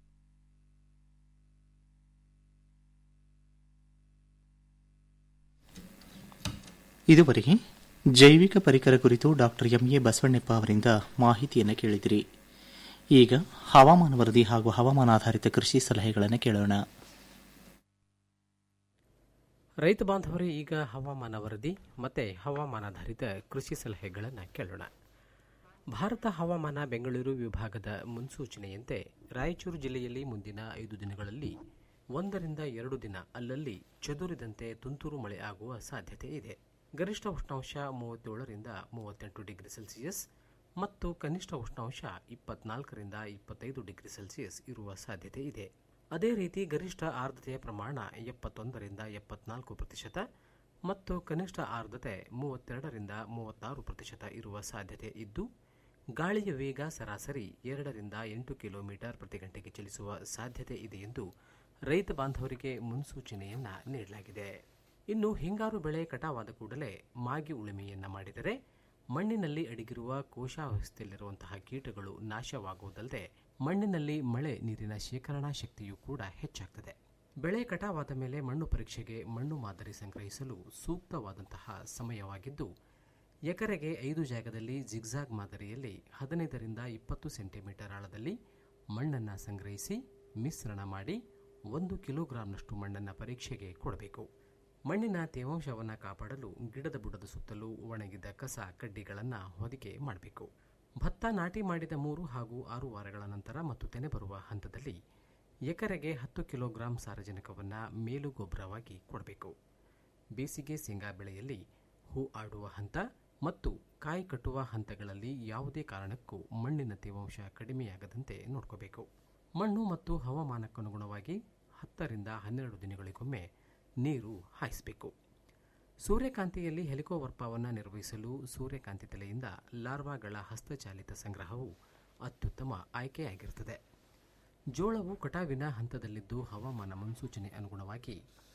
ಇದುವರೆಗೆ ಜೈವಿಕ ಪರಿಕರ ಕುರಿತು ಡಾಕ್ಟರ್ ಎಂಎ ಬಸವಣ್ಣಪ್ಪ ಅವರಿಂದ ಮಾಹಿತಿಯನ್ನು ಕೇಳಿದಿರಿ ಈಗ ಹವಾಮಾನ ವರದಿ ಹಾಗೂ ಹವಾಮಾನಾಧಾರಿತ ಕೃಷಿ ಸಲಹೆಗಳನ್ನು ಕೇಳೋಣ ರೈತ ಬಾಂಧವರೇ ಈಗ ಹವಾಮಾನ ವರದಿ ಮತ್ತು ಹವಾಮಾನಾಧಾರಿತ ಕೃಷಿ ಸಲಹೆಗಳನ್ನು ಕೇಳೋಣ ಭಾರತ ಹವಾಮಾನ ಬೆಂಗಳೂರು ವಿಭಾಗದ ಮುನ್ಸೂಚನೆಯಂತೆ ರಾಯಚೂರು ಜಿಲ್ಲೆಯಲ್ಲಿ ಮುಂದಿನ ಐದು ದಿನಗಳಲ್ಲಿ ಒಂದರಿಂದ ಎರಡು ದಿನ ಅಲ್ಲಲ್ಲಿ ಚದುರಿದಂತೆ ತುಂತುರು ಮಳೆ ಆಗುವ ಸಾಧ್ಯತೆ ಇದೆ ಗರಿಷ್ಠ ಉಷ್ಣಾಂಶ ಮೂವತ್ತೇಳರಿಂದ ಮೂವತ್ತೆಂಟು ಡಿಗ್ರಿ ಸೆಲ್ಸಿಯಸ್ ಮತ್ತು ಕನಿಷ್ಠ ಉಷ್ಣಾಂಶ ಇಪ್ಪತ್ನಾಲ್ಕರಿಂದ ಇಪ್ಪತ್ತೈದು ಡಿಗ್ರಿ ಸೆಲ್ಸಿಯಸ್ ಇರುವ ಸಾಧ್ಯತೆ ಇದೆ ಅದೇ ರೀತಿ ಗರಿಷ್ಠ ಆರ್ದ್ರತೆಯ ಪ್ರಮಾಣ ಎಪ್ಪತ್ತೊಂದರಿಂದ ಎಪ್ಪತ್ನಾಲ್ಕು ಪ್ರತಿಶತ ಮತ್ತು ಕನಿಷ್ಠ ಆರ್ದ್ರತೆ ಮೂವತ್ತೆರಡರಿಂದ ಮೂವತ್ತಾರು ಪ್ರತಿಶತ ಇರುವ ಸಾಧ್ಯತೆ ಇದ್ದು ಗಾಳಿಯ ವೇಗ ಸರಾಸರಿ ಎರಡರಿಂದ ಎಂಟು ಕಿಲೋಮೀಟರ್ ಪ್ರತಿ ಗಂಟೆಗೆ ಚಲಿಸುವ ಸಾಧ್ಯತೆ ಇದೆ ಎಂದು ರೈತ ಬಾಂಧವರಿಗೆ ಮುನ್ಸೂಚನೆಯನ್ನ ನೀಡಲಾಗಿದೆ ಇನ್ನು ಹಿಂಗಾರು ಬೆಳೆ ಕಟಾವಾದ ಕೂಡಲೇ ಮಾಗಿ ಉಳುಮೆಯನ್ನ ಮಾಡಿದರೆ ಮಣ್ಣಿನಲ್ಲಿ ಅಡಗಿರುವ ಕೋಶಾವಸ್ಥೆಯಲ್ಲಿರುವಂತಹ ಕೀಟಗಳು ನಾಶವಾಗುವುದಲ್ಲದೆ ಮಣ್ಣಿನಲ್ಲಿ ಮಳೆ ನೀರಿನ ಶೇಖರಣಾ ಶಕ್ತಿಯೂ ಕೂಡ ಹೆಚ್ಚಾಗ್ತದೆ ಬೆಳೆ ಕಟಾವಾದ ಮೇಲೆ ಮಣ್ಣು ಪರೀಕ್ಷೆಗೆ ಮಣ್ಣು ಮಾದರಿ ಸಂಗ್ರಹಿಸಲು ಸೂಕ್ತವಾದಂತಹ ಸಮಯವಾಗಿದ್ದು ಎಕರೆಗೆ ಐದು ಜಾಗದಲ್ಲಿ ಜಿಗ್ಜಾಗ್ ಮಾದರಿಯಲ್ಲಿ ಹದಿನೈದರಿಂದ ಇಪ್ಪತ್ತು ಸೆಂಟಿಮೀಟರ್ ಆಳದಲ್ಲಿ ಮಣ್ಣನ್ನು ಸಂಗ್ರಹಿಸಿ ಮಿಶ್ರಣ ಮಾಡಿ ಒಂದು ಕಿಲೋಗ್ರಾಂನಷ್ಟು ಮಣ್ಣನ್ನು ಪರೀಕ್ಷೆಗೆ ಕೊಡಬೇಕು ಮಣ್ಣಿನ ತೇವಾಂಶವನ್ನು ಕಾಪಾಡಲು ಗಿಡದ ಬುಡದ ಸುತ್ತಲೂ ಒಣಗಿದ ಕಸ ಕಡ್ಡಿಗಳನ್ನು ಹೊದಿಕೆ ಮಾಡಬೇಕು ಭತ್ತ ನಾಟಿ ಮಾಡಿದ ಮೂರು ಹಾಗೂ ಆರು ವಾರಗಳ ನಂತರ ಮತ್ತು ತೆನೆ ಬರುವ ಹಂತದಲ್ಲಿ ಎಕರೆಗೆ ಹತ್ತು ಕಿಲೋಗ್ರಾಂ ಸಾರಜನಕವನ್ನು ಮೇಲು ಗೊಬ್ಬರವಾಗಿ ಕೊಡಬೇಕು ಬೇಸಿಗೆ ಶೇಂಗಾ ಬೆಳೆಯಲ್ಲಿ ಹೂ ಆಡುವ ಹಂತ ಮತ್ತು ಕಾಯಿ ಕಟ್ಟುವ ಹಂತಗಳಲ್ಲಿ ಯಾವುದೇ ಕಾರಣಕ್ಕೂ ಮಣ್ಣಿನ ತೇವಾಂಶ ಕಡಿಮೆಯಾಗದಂತೆ ನೋಡ್ಕೋಬೇಕು ಮಣ್ಣು ಮತ್ತು ಹವಾಮಾನಕ್ಕನುಗುಣವಾಗಿ ಹತ್ತರಿಂದ ಹನ್ನೆರಡು ದಿನಗಳಿಗೊಮ್ಮೆ ನೀರು ಹಾಯಿಸಬೇಕು ಸೂರ್ಯಕಾಂತಿಯಲ್ಲಿ ಹೆಲಿಕೋವರ್ಪವನ್ನು ನಿರ್ವಹಿಸಲು ಸೂರ್ಯಕಾಂತಿ ತಲೆಯಿಂದ ಲಾರ್ವಾಗಳ ಹಸ್ತಚಾಲಿತ ಸಂಗ್ರಹವು ಅತ್ಯುತ್ತಮ ಆಯ್ಕೆಯಾಗಿರುತ್ತದೆ ಜೋಳವು ಕಟಾವಿನ ಹಂತದಲ್ಲಿದ್ದು ಹವಾಮಾನ ಮುನ್ಸೂಚನೆ ಅನುಗುಣವಾಗಿ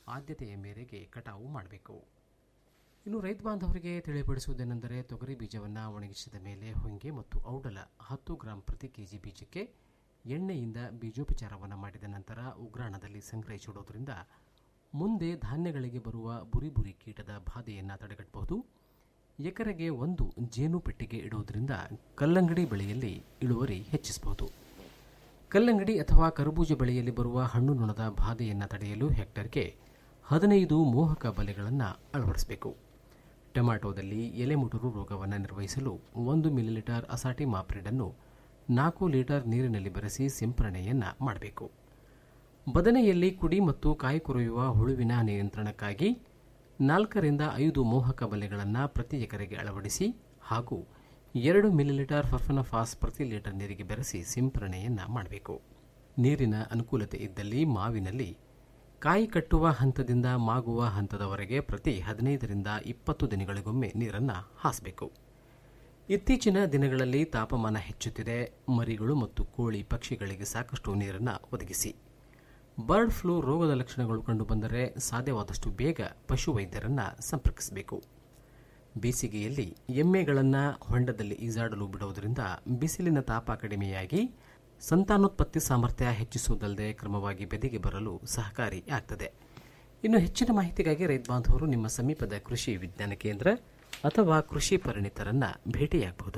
ಆದ್ಯತೆಯ ಮೇರೆಗೆ ಕಟಾವು ಮಾಡಬೇಕು ಇನ್ನು ರೈತ ಬಾಂಧವರಿಗೆ ತಿಳಿಪಡಿಸುವುದೇನೆಂದರೆ ತೊಗರಿ ಬೀಜವನ್ನು ಒಣಗಿಸಿದ ಮೇಲೆ ಹೊಂಗೆ ಮತ್ತು ಔಡಲ ಹತ್ತು ಗ್ರಾಂ ಪ್ರತಿ ಕೆಜಿ ಬೀಜಕ್ಕೆ ಎಣ್ಣೆಯಿಂದ ಬೀಜೋಪಚಾರವನ್ನು ಮಾಡಿದ ನಂತರ ಉಗ್ರಾಣದಲ್ಲಿ ಸಂಗ್ರಹಿಸಿಡುವುದರಿಂದ ಮುಂದೆ ಧಾನ್ಯಗಳಿಗೆ ಬರುವ ಬುರಿ ಬುರಿ ಕೀಟದ ಬಾಧೆಯನ್ನು ತಡೆಗಟ್ಟಬಹುದು ಎಕರೆಗೆ ಒಂದು ಜೇನು ಪೆಟ್ಟಿಗೆ ಇಡುವುದರಿಂದ ಕಲ್ಲಂಗಡಿ ಬೆಳೆಯಲ್ಲಿ ಇಳುವರಿ ಹೆಚ್ಚಿಸಬಹುದು ಕಲ್ಲಂಗಡಿ ಅಥವಾ ಕರಬೂಜ ಬೆಳೆಯಲ್ಲಿ ಬರುವ ಹಣ್ಣು ನೊಣದ ಬಾಧೆಯನ್ನು ತಡೆಯಲು ಹೆಕ್ಟರ್ಗೆ ಹದಿನೈದು ಮೋಹಕ ಬಲೆಗಳನ್ನು ಅಳವಡಿಸಬೇಕು ಟೊಮ್ಯಾಟೋದಲ್ಲಿ ಎಲೆಮುಟುರು ರೋಗವನ್ನು ನಿರ್ವಹಿಸಲು ಒಂದು ಮಿಲಿಲೀಟರ್ ಅಸಾಟಿ ಮಾಪ್ರಿಡನ್ನು ನಾಲ್ಕು ಲೀಟರ್ ನೀರಿನಲ್ಲಿ ಬೆರೆಸಿ ಸಿಂಪರಣೆಯನ್ನು ಮಾಡಬೇಕು ಬದನೆಯಲ್ಲಿ ಕುಡಿ ಮತ್ತು ಕಾಯಿ ಕೊರೆಯುವ ಹುಳುವಿನ ನಿಯಂತ್ರಣಕ್ಕಾಗಿ ನಾಲ್ಕರಿಂದ ಐದು ಮೋಹಕ ಬಲೆಗಳನ್ನು ಪ್ರತಿ ಎಕರೆಗೆ ಅಳವಡಿಸಿ ಹಾಗೂ ಎರಡು ಮಿಲಿಲೀಟರ್ ಫರ್ಫನಫಾಸ್ ಪ್ರತಿ ಲೀಟರ್ ನೀರಿಗೆ ಬೆರೆಸಿ ಸಿಂಪರಣೆಯನ್ನು ಮಾಡಬೇಕು ನೀರಿನ ಅನುಕೂಲತೆ ಇದ್ದಲ್ಲಿ ಮಾವಿನಲ್ಲಿ ಕಾಯಿ ಕಟ್ಟುವ ಹಂತದಿಂದ ಮಾಗುವ ಹಂತದವರೆಗೆ ಪ್ರತಿ ಹದಿನೈದರಿಂದ ಇಪ್ಪತ್ತು ದಿನಗಳಿಗೊಮ್ಮೆ ನೀರನ್ನು ಹಾಸಬೇಕು ಇತ್ತೀಚಿನ ದಿನಗಳಲ್ಲಿ ತಾಪಮಾನ ಹೆಚ್ಚುತ್ತಿದೆ ಮರಿಗಳು ಮತ್ತು ಕೋಳಿ ಪಕ್ಷಿಗಳಿಗೆ ಸಾಕಷ್ಟು ನೀರನ್ನು ಒದಗಿಸಿ ಬರ್ಡ್ ಫ್ಲೂ ರೋಗದ ಲಕ್ಷಣಗಳು ಕಂಡುಬಂದರೆ ಸಾಧ್ಯವಾದಷ್ಟು ಬೇಗ ಪಶುವೈದ್ಯರನ್ನು ಸಂಪರ್ಕಿಸಬೇಕು ಬೇಸಿಗೆಯಲ್ಲಿ ಎಮ್ಮೆಗಳನ್ನು ಹೊಂಡದಲ್ಲಿ ಈಜಾಡಲು ಬಿಡುವುದರಿಂದ ಬಿಸಿಲಿನ ತಾಪ ಕಡಿಮೆಯಾಗಿ ಸಂತಾನೋತ್ಪತ್ತಿ ಸಾಮರ್ಥ್ಯ ಹೆಚ್ಚಿಸುವುದಲ್ಲದೆ ಕ್ರಮವಾಗಿ ಬೆದೆಗೆ ಬರಲು ಸಹಕಾರಿ ಆಗ್ತದೆ ಇನ್ನು ಹೆಚ್ಚಿನ ಮಾಹಿತಿಗಾಗಿ ರೈತ ಬಾಂಧವರು ನಿಮ್ಮ ಸಮೀಪದ ಕೃಷಿ ವಿಜ್ಞಾನ ಕೇಂದ್ರ ಅಥವಾ ಕೃಷಿ ಪರಿಣಿತರನ್ನ ಭೇಟಿಯಾಗಬಹುದು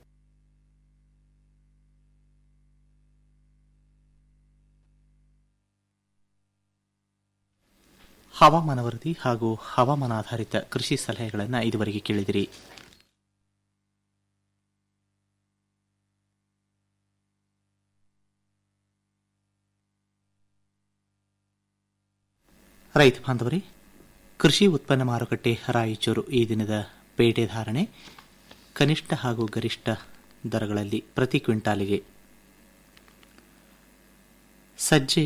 ಹವಾಮಾನ ವರದಿ ಹಾಗೂ ಹವಾಮಾನ ಆಧಾರಿತ ಕೃಷಿ ಸಲಹೆಗಳನ್ನು ಇದುವರೆಗೆ ಕೇಳಿದಿರಿ ರೈತ ಬಾಂಧವರೇ ಕೃಷಿ ಉತ್ಪನ್ನ ಮಾರುಕಟ್ಟೆ ರಾಯಚೂರು ಈ ದಿನದ ಪೇಟೆ ಧಾರಣೆ ಕನಿಷ್ಠ ಹಾಗೂ ಗರಿಷ್ಠ ದರಗಳಲ್ಲಿ ಪ್ರತಿ ಕ್ವಿಂಟಾಲಿಗೆ ಸಜ್ಜೆ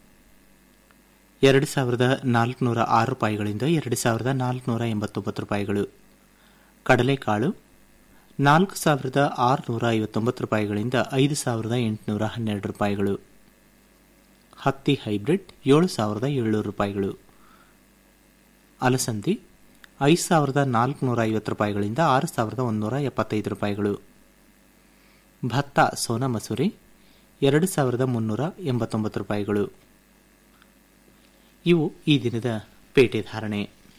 ಎರಡು ಸಾವಿರದ ನಾಲ್ಕುನೂರ ಆರು ರೂಪಾಯಿಗಳಿಂದ ಎರಡು ಸಾವಿರದ ನಾಲ್ಕುನೂರ ಎಂಬತ್ತೊಂಬತ್ತು ರೂಪಾಯಿಗಳು ಕಡಲೆಕಾಳು ನಾಲ್ಕು ಸಾವಿರದ ಆರುನೂರ ಐವತ್ತೊಂಬತ್ತು ರೂಪಾಯಿಗಳಿಂದ ಐದು ಸಾವಿರದ ಎಂಟುನೂರ ಹನ್ನೆರಡು ರೂಪಾಯಿಗಳು ಹತ್ತಿ ಹೈಬ್ರಿಡ್ ಏಳು ಸಾವಿರದ ಏಳ್ನೂರು ರೂಪಾಯಿಗಳು ಅಲಸಂದಿ ಐದು ಸಾವಿರದ ನಾಲ್ಕುನೂರ ಐವತ್ತು ರೂಪಾಯಿಗಳಿಂದ ಆರು ಸಾವಿರದ ಒಂದೂರ ಎಪ್ಪತ್ತೈದು ರೂಪಾಯಿಗಳು ಭತ್ತ ಸೋನಾ ಮಸೂರಿ ಎರಡು ಸಾವಿರದ ಮುನ್ನೂರ ಎಂಬತ್ತೊಂಬತ್ತು ರೂಪಾಯಿಗಳು ಇವು ಈ ದಿನದ ಪೇಟೆ ಧಾರಣೆ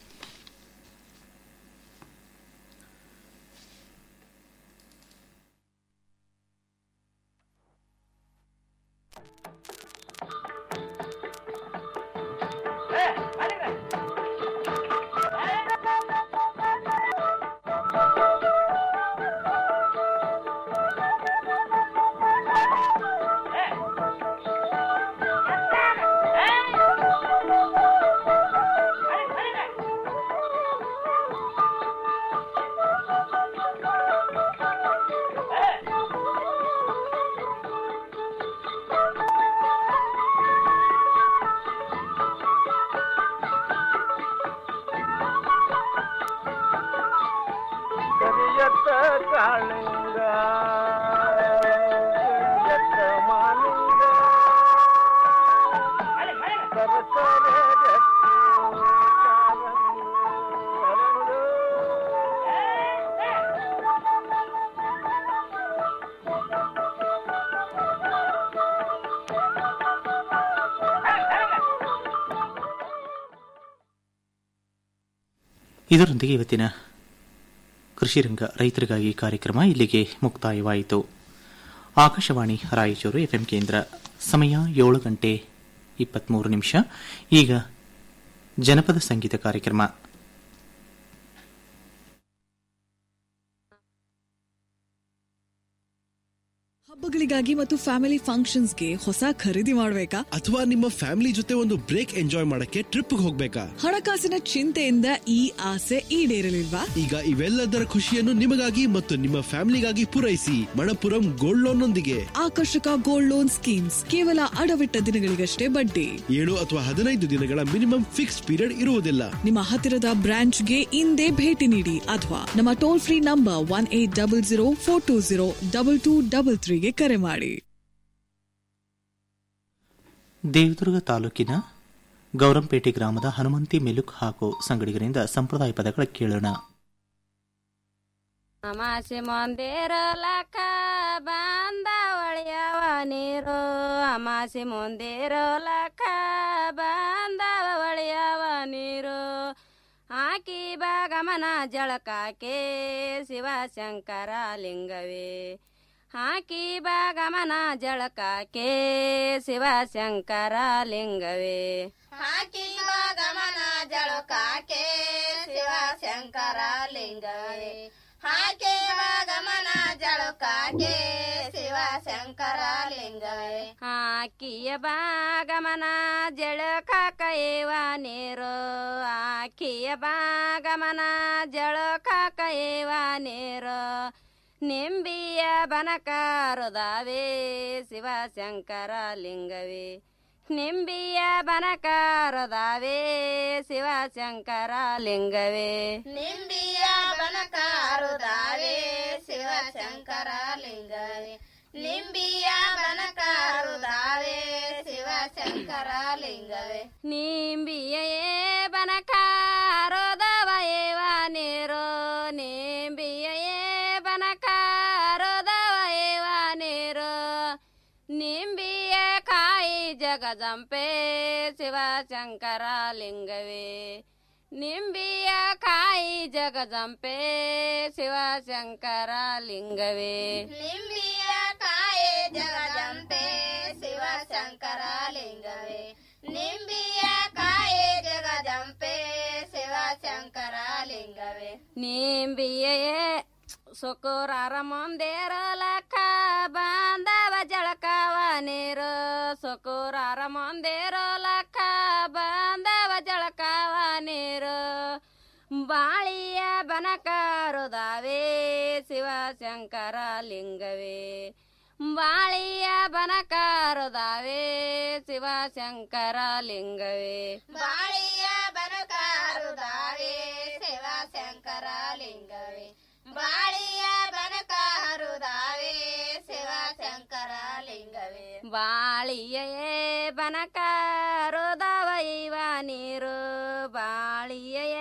ಕರಿಯತ್ತ ಕಾಳಿಂಗ ಕರಿಯತ್ತ ಮಾಲಿಂಗ ಸರಸರ ಜಟ್ಟಿ ಕಾರಂಗಿ ಹರಳು. ಇದರೊಂದಿಗೆ ಇವತ್ತಿನ ಕೃಷಿ ರಂಗ ರೈತರಿಗಾಗಿ ಕಾರ್ಯಕ್ರಮ ಇಲ್ಲಿಗೆ ಮುಕ್ತಾಯವಾಯಿತು ಆಕಾಶವಾಣಿ ರಾಯಚೂರು ಎಫ್ಎಂ ಕೇಂದ್ರ ಸಮಯ ಏಳು ಗಂಟೆ ಇಪ್ಪತ್ಮೂರು ನಿಮಿಷ ಈಗ ಜನಪದ ಸಂಗೀತ ಕಾರ್ಯಕ್ರಮ ಹಬ್ಬಗಳಿಗಾಗಿ ಮತ್ತು ಫ್ಯಾಮಿಲಿ ಫಂಕ್ಷನ್ಸ್ಗೆ ಹೊಸ ಖರೀದಿ ಮಾಡಬೇಕಾ ಅಥವಾ ನಿಮ್ಮ ಫ್ಯಾಮಿಲಿ ಜೊತೆ ಒಂದು ಬ್ರೇಕ್ ಎಂಜಾಯ್ ಮಾಡಕ್ಕೆ ಟ್ರಿಪ್ ಹೋಗ್ಬೇಕಾ ಹಣಕಾಸಿನ ಚಿಂತೆಯಿಂದ ಈ ಆಸೆ ಈಡೇರಲಿಲ್ವಾ ಈಗ ಇವೆಲ್ಲದರ ಖುಷಿಯನ್ನು ನಿಮಗಾಗಿ ಮತ್ತು ನಿಮ್ಮ ಫ್ಯಾಮಿಲಿಗಾಗಿ ಪೂರೈಸಿ ಮಣಪುರಂ ಗೋಲ್ಡ್ ಲೋನ್ ನೊಂದಿಗೆ ಆಕರ್ಷಕ ಗೋಲ್ಡ್ ಲೋನ್ ಸ್ಕೀಮ್ಸ್ ಕೇವಲ ಅಡವಿಟ್ಟ ದಿನಗಳಿಗಷ್ಟೇ ಬಡ್ಡಿ ಏಳು ಅಥವಾ ಹದಿನೈದು ದಿನಗಳ ಮಿನಿಮಮ್ ಫಿಕ್ಸ್ ಪೀರಿಯಡ್ ಇರುವುದಿಲ್ಲ ನಿಮ್ಮ ಹತ್ತಿರದ ಬ್ರಾಂಚ್ಗೆ ಇಂದೇ ಭೇಟಿ ನೀಡಿ ಅಥವಾ ನಮ್ಮ toll free number one eight double zero four two zero double two double ತ್ರೀಗೆ ಕರೆ ಮಾಡಿ ದೇವದುರ್ಗ ತಾಲೂಕಿನ ಗೌರಂಪೇಟೆ ಗ್ರಾಮದ ಹನುಮಂತಿ ಮೆಲುಕ್ ಹಾಗೂ ಸಂಗಡಿಗರಿಂದ ಸಂಪ್ರದಾಯ ಪದಗಳ ಕೇಳೋಣ ಅಮಾಸೆ ಮುಂದೇರಲಕ ಬಾಂಧವಳಿಯವ ನೀರು ಅಮಾಸೆ ಮುಂದೇರಲಕ ಬಾಂಧವಳಿಯವ ನೀರು ಹಾಕಿ ಗಮನ ಜಳಕಾಕೆ ಶಿವಶಂಕರ ಲಿಂಗವೇ ಹಾಕಿ ಗಮನ ಜಳಕಾಕೆ ಶಿವಶಂಕರ ಲಿಂಗವೇ ಹಾಕಿ ಗಮನ ಜಳಕಾಕೆ ಶಿವಶಂಕರ ಲಿಂಗವೇ ಹಾಕಿ ಗಮನ ಜಳಕಾಕೆ ಶಿವಶಂಕರ ಲಿಂಗವೇ ಹಾಕಿಯ ಬಾಗಮನ ಜಳಕಾಕಯೇವ ನೀರು ಆಕಿಯ ಬಾಗಮನ ಜಳಕಾಕಯೇವ ನೀರು ನಿಂಬಿಯ ಬನಕಾರುದಾವೆ ಶಿವಶಂಕರ ಲಿಂಗವೇ ನಿಂಬಿಯ ಬನಕಾರುದಾವೆ ಶಿವಶಂಕರ ಲಿಂಗವೇ ನಿಂಬಿಯ ಬನಕಾರುದಾವೆ ಶಿವಶಂಕರ ಲಿಂಗವೇ ನಿಂಬಿಯ ಬನಕಾರುದಾವೆ ಶಿವಶಂಕರ ಲಿಂಗವೇ ನಿಂಬಿಯೇ ಬನಕಾರೋದವಯೇವ ನೀರು ನಿಂಬಿಯೇ ಬನಕಾರೋದವಯೇವ ನೀರು ನಿಂಬಿಯ ಕಾಯಿ ಜಗಜಂಪೆ ಶಿವಶಂಕರ ಲಿಂಗವೇ ನಿಂಬಿಯ ಕಾಯಿ ಜಗಜಂಪೆ ಶಿವಶಂಕರ ಲಿಂಗವೇ ನಿಂಬಿಯ ಕಾಯೆ ಜಗದಂತೆ ಶಿವಶಂಕರ ಲಿಂಗವೇ ನಿಂಬಿಯ ಕಾಯೆ ಜಗದಂಪೆ ಶಿವಶಂಕರ ಲಿಂಗವೇ ನಿಂಬಿಯೇ ಸುಕುರಾರ ಮುಂದೇರಲಕ ಬಾಂಧವ ಜಳಕವ ನೀರು ಸುಕುರಾರ ಮುಂದೇರಲಕ ಬಾಂಧವ ಜಳಕವ ನೀರು ಬಾಳಿಯ ಬನಕಾರುದಾವೆ ಶಿವಶಂಕರ ಲಿಂಗವೇ ಬಾಳಿಯ ಬನಕಾರುದಾವೆ ಶಿವಶಂಕರ ಲಿಂಗವೇ ಬಾಳಿಯ ಬನಕಾರುದಾವೆ ಶಿವಶಂಕರ ಲಿಂಗವೇ ಬಾಳಿಯ ಬನಕಾರುದಾವೆ ಶಿವಶಂಕರ ಲಿಂಗವೇ ಬಾಳಿಯೇ ಬನಕಾರುದವೈವ ನೀರು ಬಾಳಿಯೇ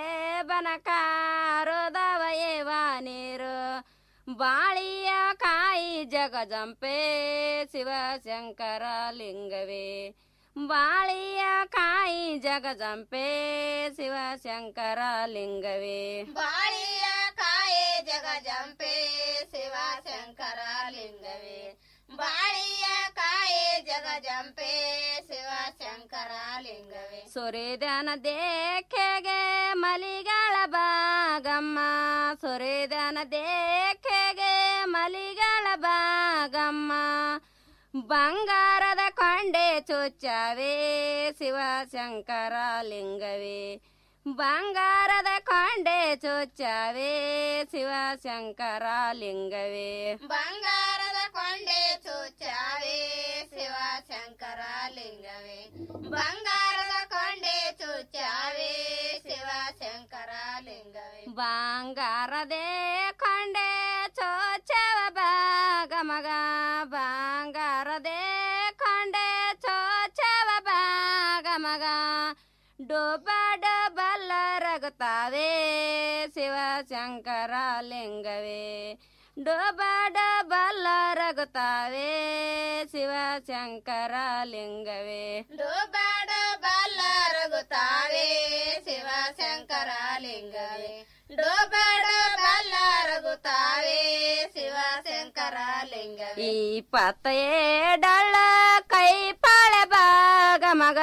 ಬನಕಾರುದವಯವ ನೀರು ಬಾಳಿಯ ಕಾಯಿ ಜಗಜಂಪೆ ಶಿವಶಂಕರ ಲಿಂಗವೇ ಬಾಳಿಯ ಕಾಯಿ ಜಗಜಂಪೆ ಶಿವಶಂಕರ ಲಿಂಗವೇ ಬಾಳಿಯ ಕಾಯೆ ಜಗಜಂಪೆ ಶಿವಶಂಕರ ಲಿಂಗವೇ ಬಾಳಿಯ ಕಾಯೆ ಜಗಜಂಪೆ ಶಿವಶಂಕರ ಲಿಂಗವೇ ಸುರಿದನ ದೇಖೆಗೆ ಮಲಿಗಳ ಬಾಗಮ್ಮ ಸುರಿದನ ದೇಖೆಗೆ ಮಲಿಗಳ ಬಾಗಮ್ಮ ಬಂಗಾರದ ಕೊಂಡೆ ಚುಚ್ಚವೇ ಶಿವಶಂಕರ ಲಿಂಗವೇ ಬಂಗಾರದ ಕೊಂಡೆ ಚುಚ್ಚವೇ ಶಿವಶಂಕರ ಲಿಂಗವೇ ಬಂಗಾರದ ಕೊಂಡೆ ಚುಚ್ಚಾವೆ ಶಿವಶಂಕರ ಲಿಂಗವೇ ಬಂಗಾರದ ಕೊಂಡೆ ಚುಚ್ಚಾವೆ ಶಿವಶಂಕರ ಲಿಂಗವೇ ಬಂಗಾರದೇ ಕೊಂಡೆ ಚೋಚವ ಬಾಗ ಮಗ ಬಂಗಾರದೇ ಕೊಂಡೆ ಚೋಚವ ಬಾಗ ಮಗ ಡೊಬ್ಬ ಡಬಲ್ಲ ರಗುತ್ತಾವೆ ಶಿವಶಂಕರ ಲಿಂಗವೇ ಡೊಬ್ಬ ಡಬಲ್ಲ ರಗುತ್ತಾವೆ ಶಿವಶಂಕರ ಲಿಂಗವೇ ಡುಬಾಡ ಬಲ್ಲರಗುತ್ತಾವೆ ಶಿವಶಂಕರ ಲಿಂಗವೇ ಡುಬಾಡ ಬಲ್ಲರಗುತ್ತಾವೆ ಶಿವಶಂಕರ ಲಿಂಗವೇ ಇಪ್ಪತ್ತೇಡಳ ಕೈ ಪಾಳೆ ಬಾಗ ಮಗ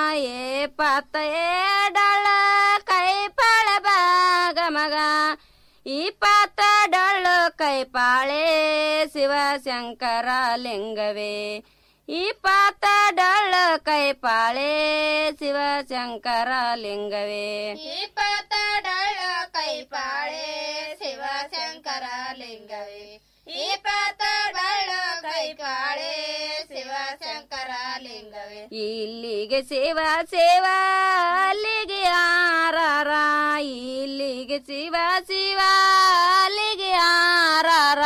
ಇಪ್ಪತ್ತೇಡಳ ಕೈ ಪಾಳೆ ಬಾಗ ಮಗ ಇಪ್ಪತ್ತ ಡೊಳ್ಳು ಕೈ ಪಾಳೆ ಶಿವಶಂಕರ ಲಿಂಗವೇ ಇಪ್ಪತ್ತ ಡೊಳ್ಳು ಕೈ ಪಾಳೆ ಶಿವಶಂಕರ ಲಿಂಗವೇ ಇಪ್ಪತ್ತಡಳ ಕೈಪಾಳೆ ಶಿವಶಂಕರ ಲಿಂಗವೇ ಇಪ್ಪತ್ತಡಳ ಕೈಪಾಳೆ ಶಿವಶಂಕರ ಲಿಂಗವೇ ಇಲ್ಲಿಗೆ ಶಿವ ಶಿವ ಅಲ್ಲಿಗೆ ಆರಾರ ಇಲ್ಲಿಗೆ ಶಿವ ಶಿವ ಅಲ್ಲಿಗೆ ಆರಾರ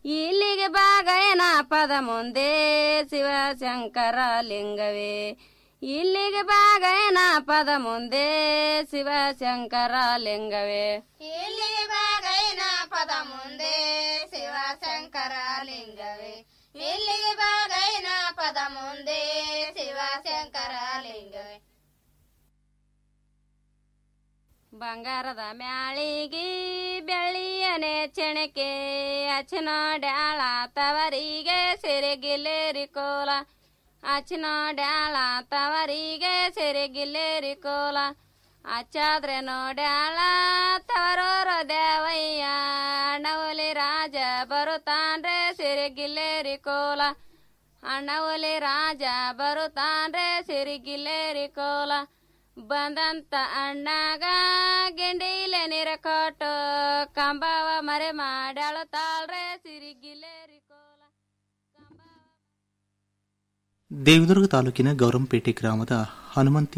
ಇಲ್ಲಿಗೆ ಬಾಗಯನ ಪದ ಮುಂದೆ ಶಿವಶಂಕರ ಲಿಂಗವೇ ಇಲ್ಲಿಗೆ ಬಾಗೈನ ಪದ ಮುಂದೆ ಶಿವಶಂಕರ ಲಿಂಗವೇ ಇಲ್ಲಿ ಬಾಗೈನ ಪದ ಮುಂದೆ ಶಿವಶಂಕರ ಲಿಂಗವೇ ಇಲ್ಲಿ ಬಾಗೈನ ಪದ ಮುಂದೆ ಶಿವಶಂಕರ ಲಿಂಗವೇ ಬಂಗಾರದ ಮ್ಯಾಳಿಗೆ ಬೆಳ್ಳಿಯನೆ ಚೆಣಕೆ ಅಚನ ಡ್ಯಾಳ ತವರಿಗೆ ಸೆರೆಗಿಲೇರಿ ಕೋಲ ಅಚನ ಡ್ಯಾಳ ತವರಿಗೆ ಸೆರೆಗಿಲೇರಿ ಕೋಲ ಅಚ್ಚಾದ್ರೆ ನೋಡ್ಯಾಳ ತವರೋರ ದೇವಯ್ಯ ಅಣ್ಣವಲಿ ರಾಜ ಬರುತ್ತಾನ್ರೆ ಸಿರಿಗಿಲ್ಲೇರಿ ಕೋಲ ಅಣ್ಣವಲಿ ರಾಜ ಬರುತ್ತಾನ್ರೆ ಸಿರಿಗಿಲ್ಲೇರಿ ಕೋಲ ಬಂದಂತ ಅಣ್ಣಾಗ ಗೆಂಡಿಲೆ ನೀರ ಕೊಟ್ಟು ಕಂಬವ ಮರೆ ಮಾಡ್ಯಾಳು ತಾಳ್ರೆ ಸಿರಿಗಿಲ್ಲೇರಿ ಕೋಲ ದೇವದುರ್ಗ ತಾಲೂಕಿನ ಗೌರಂಪೇಟೆ ಗ್ರಾಮದ ಹನುಮಂತಿ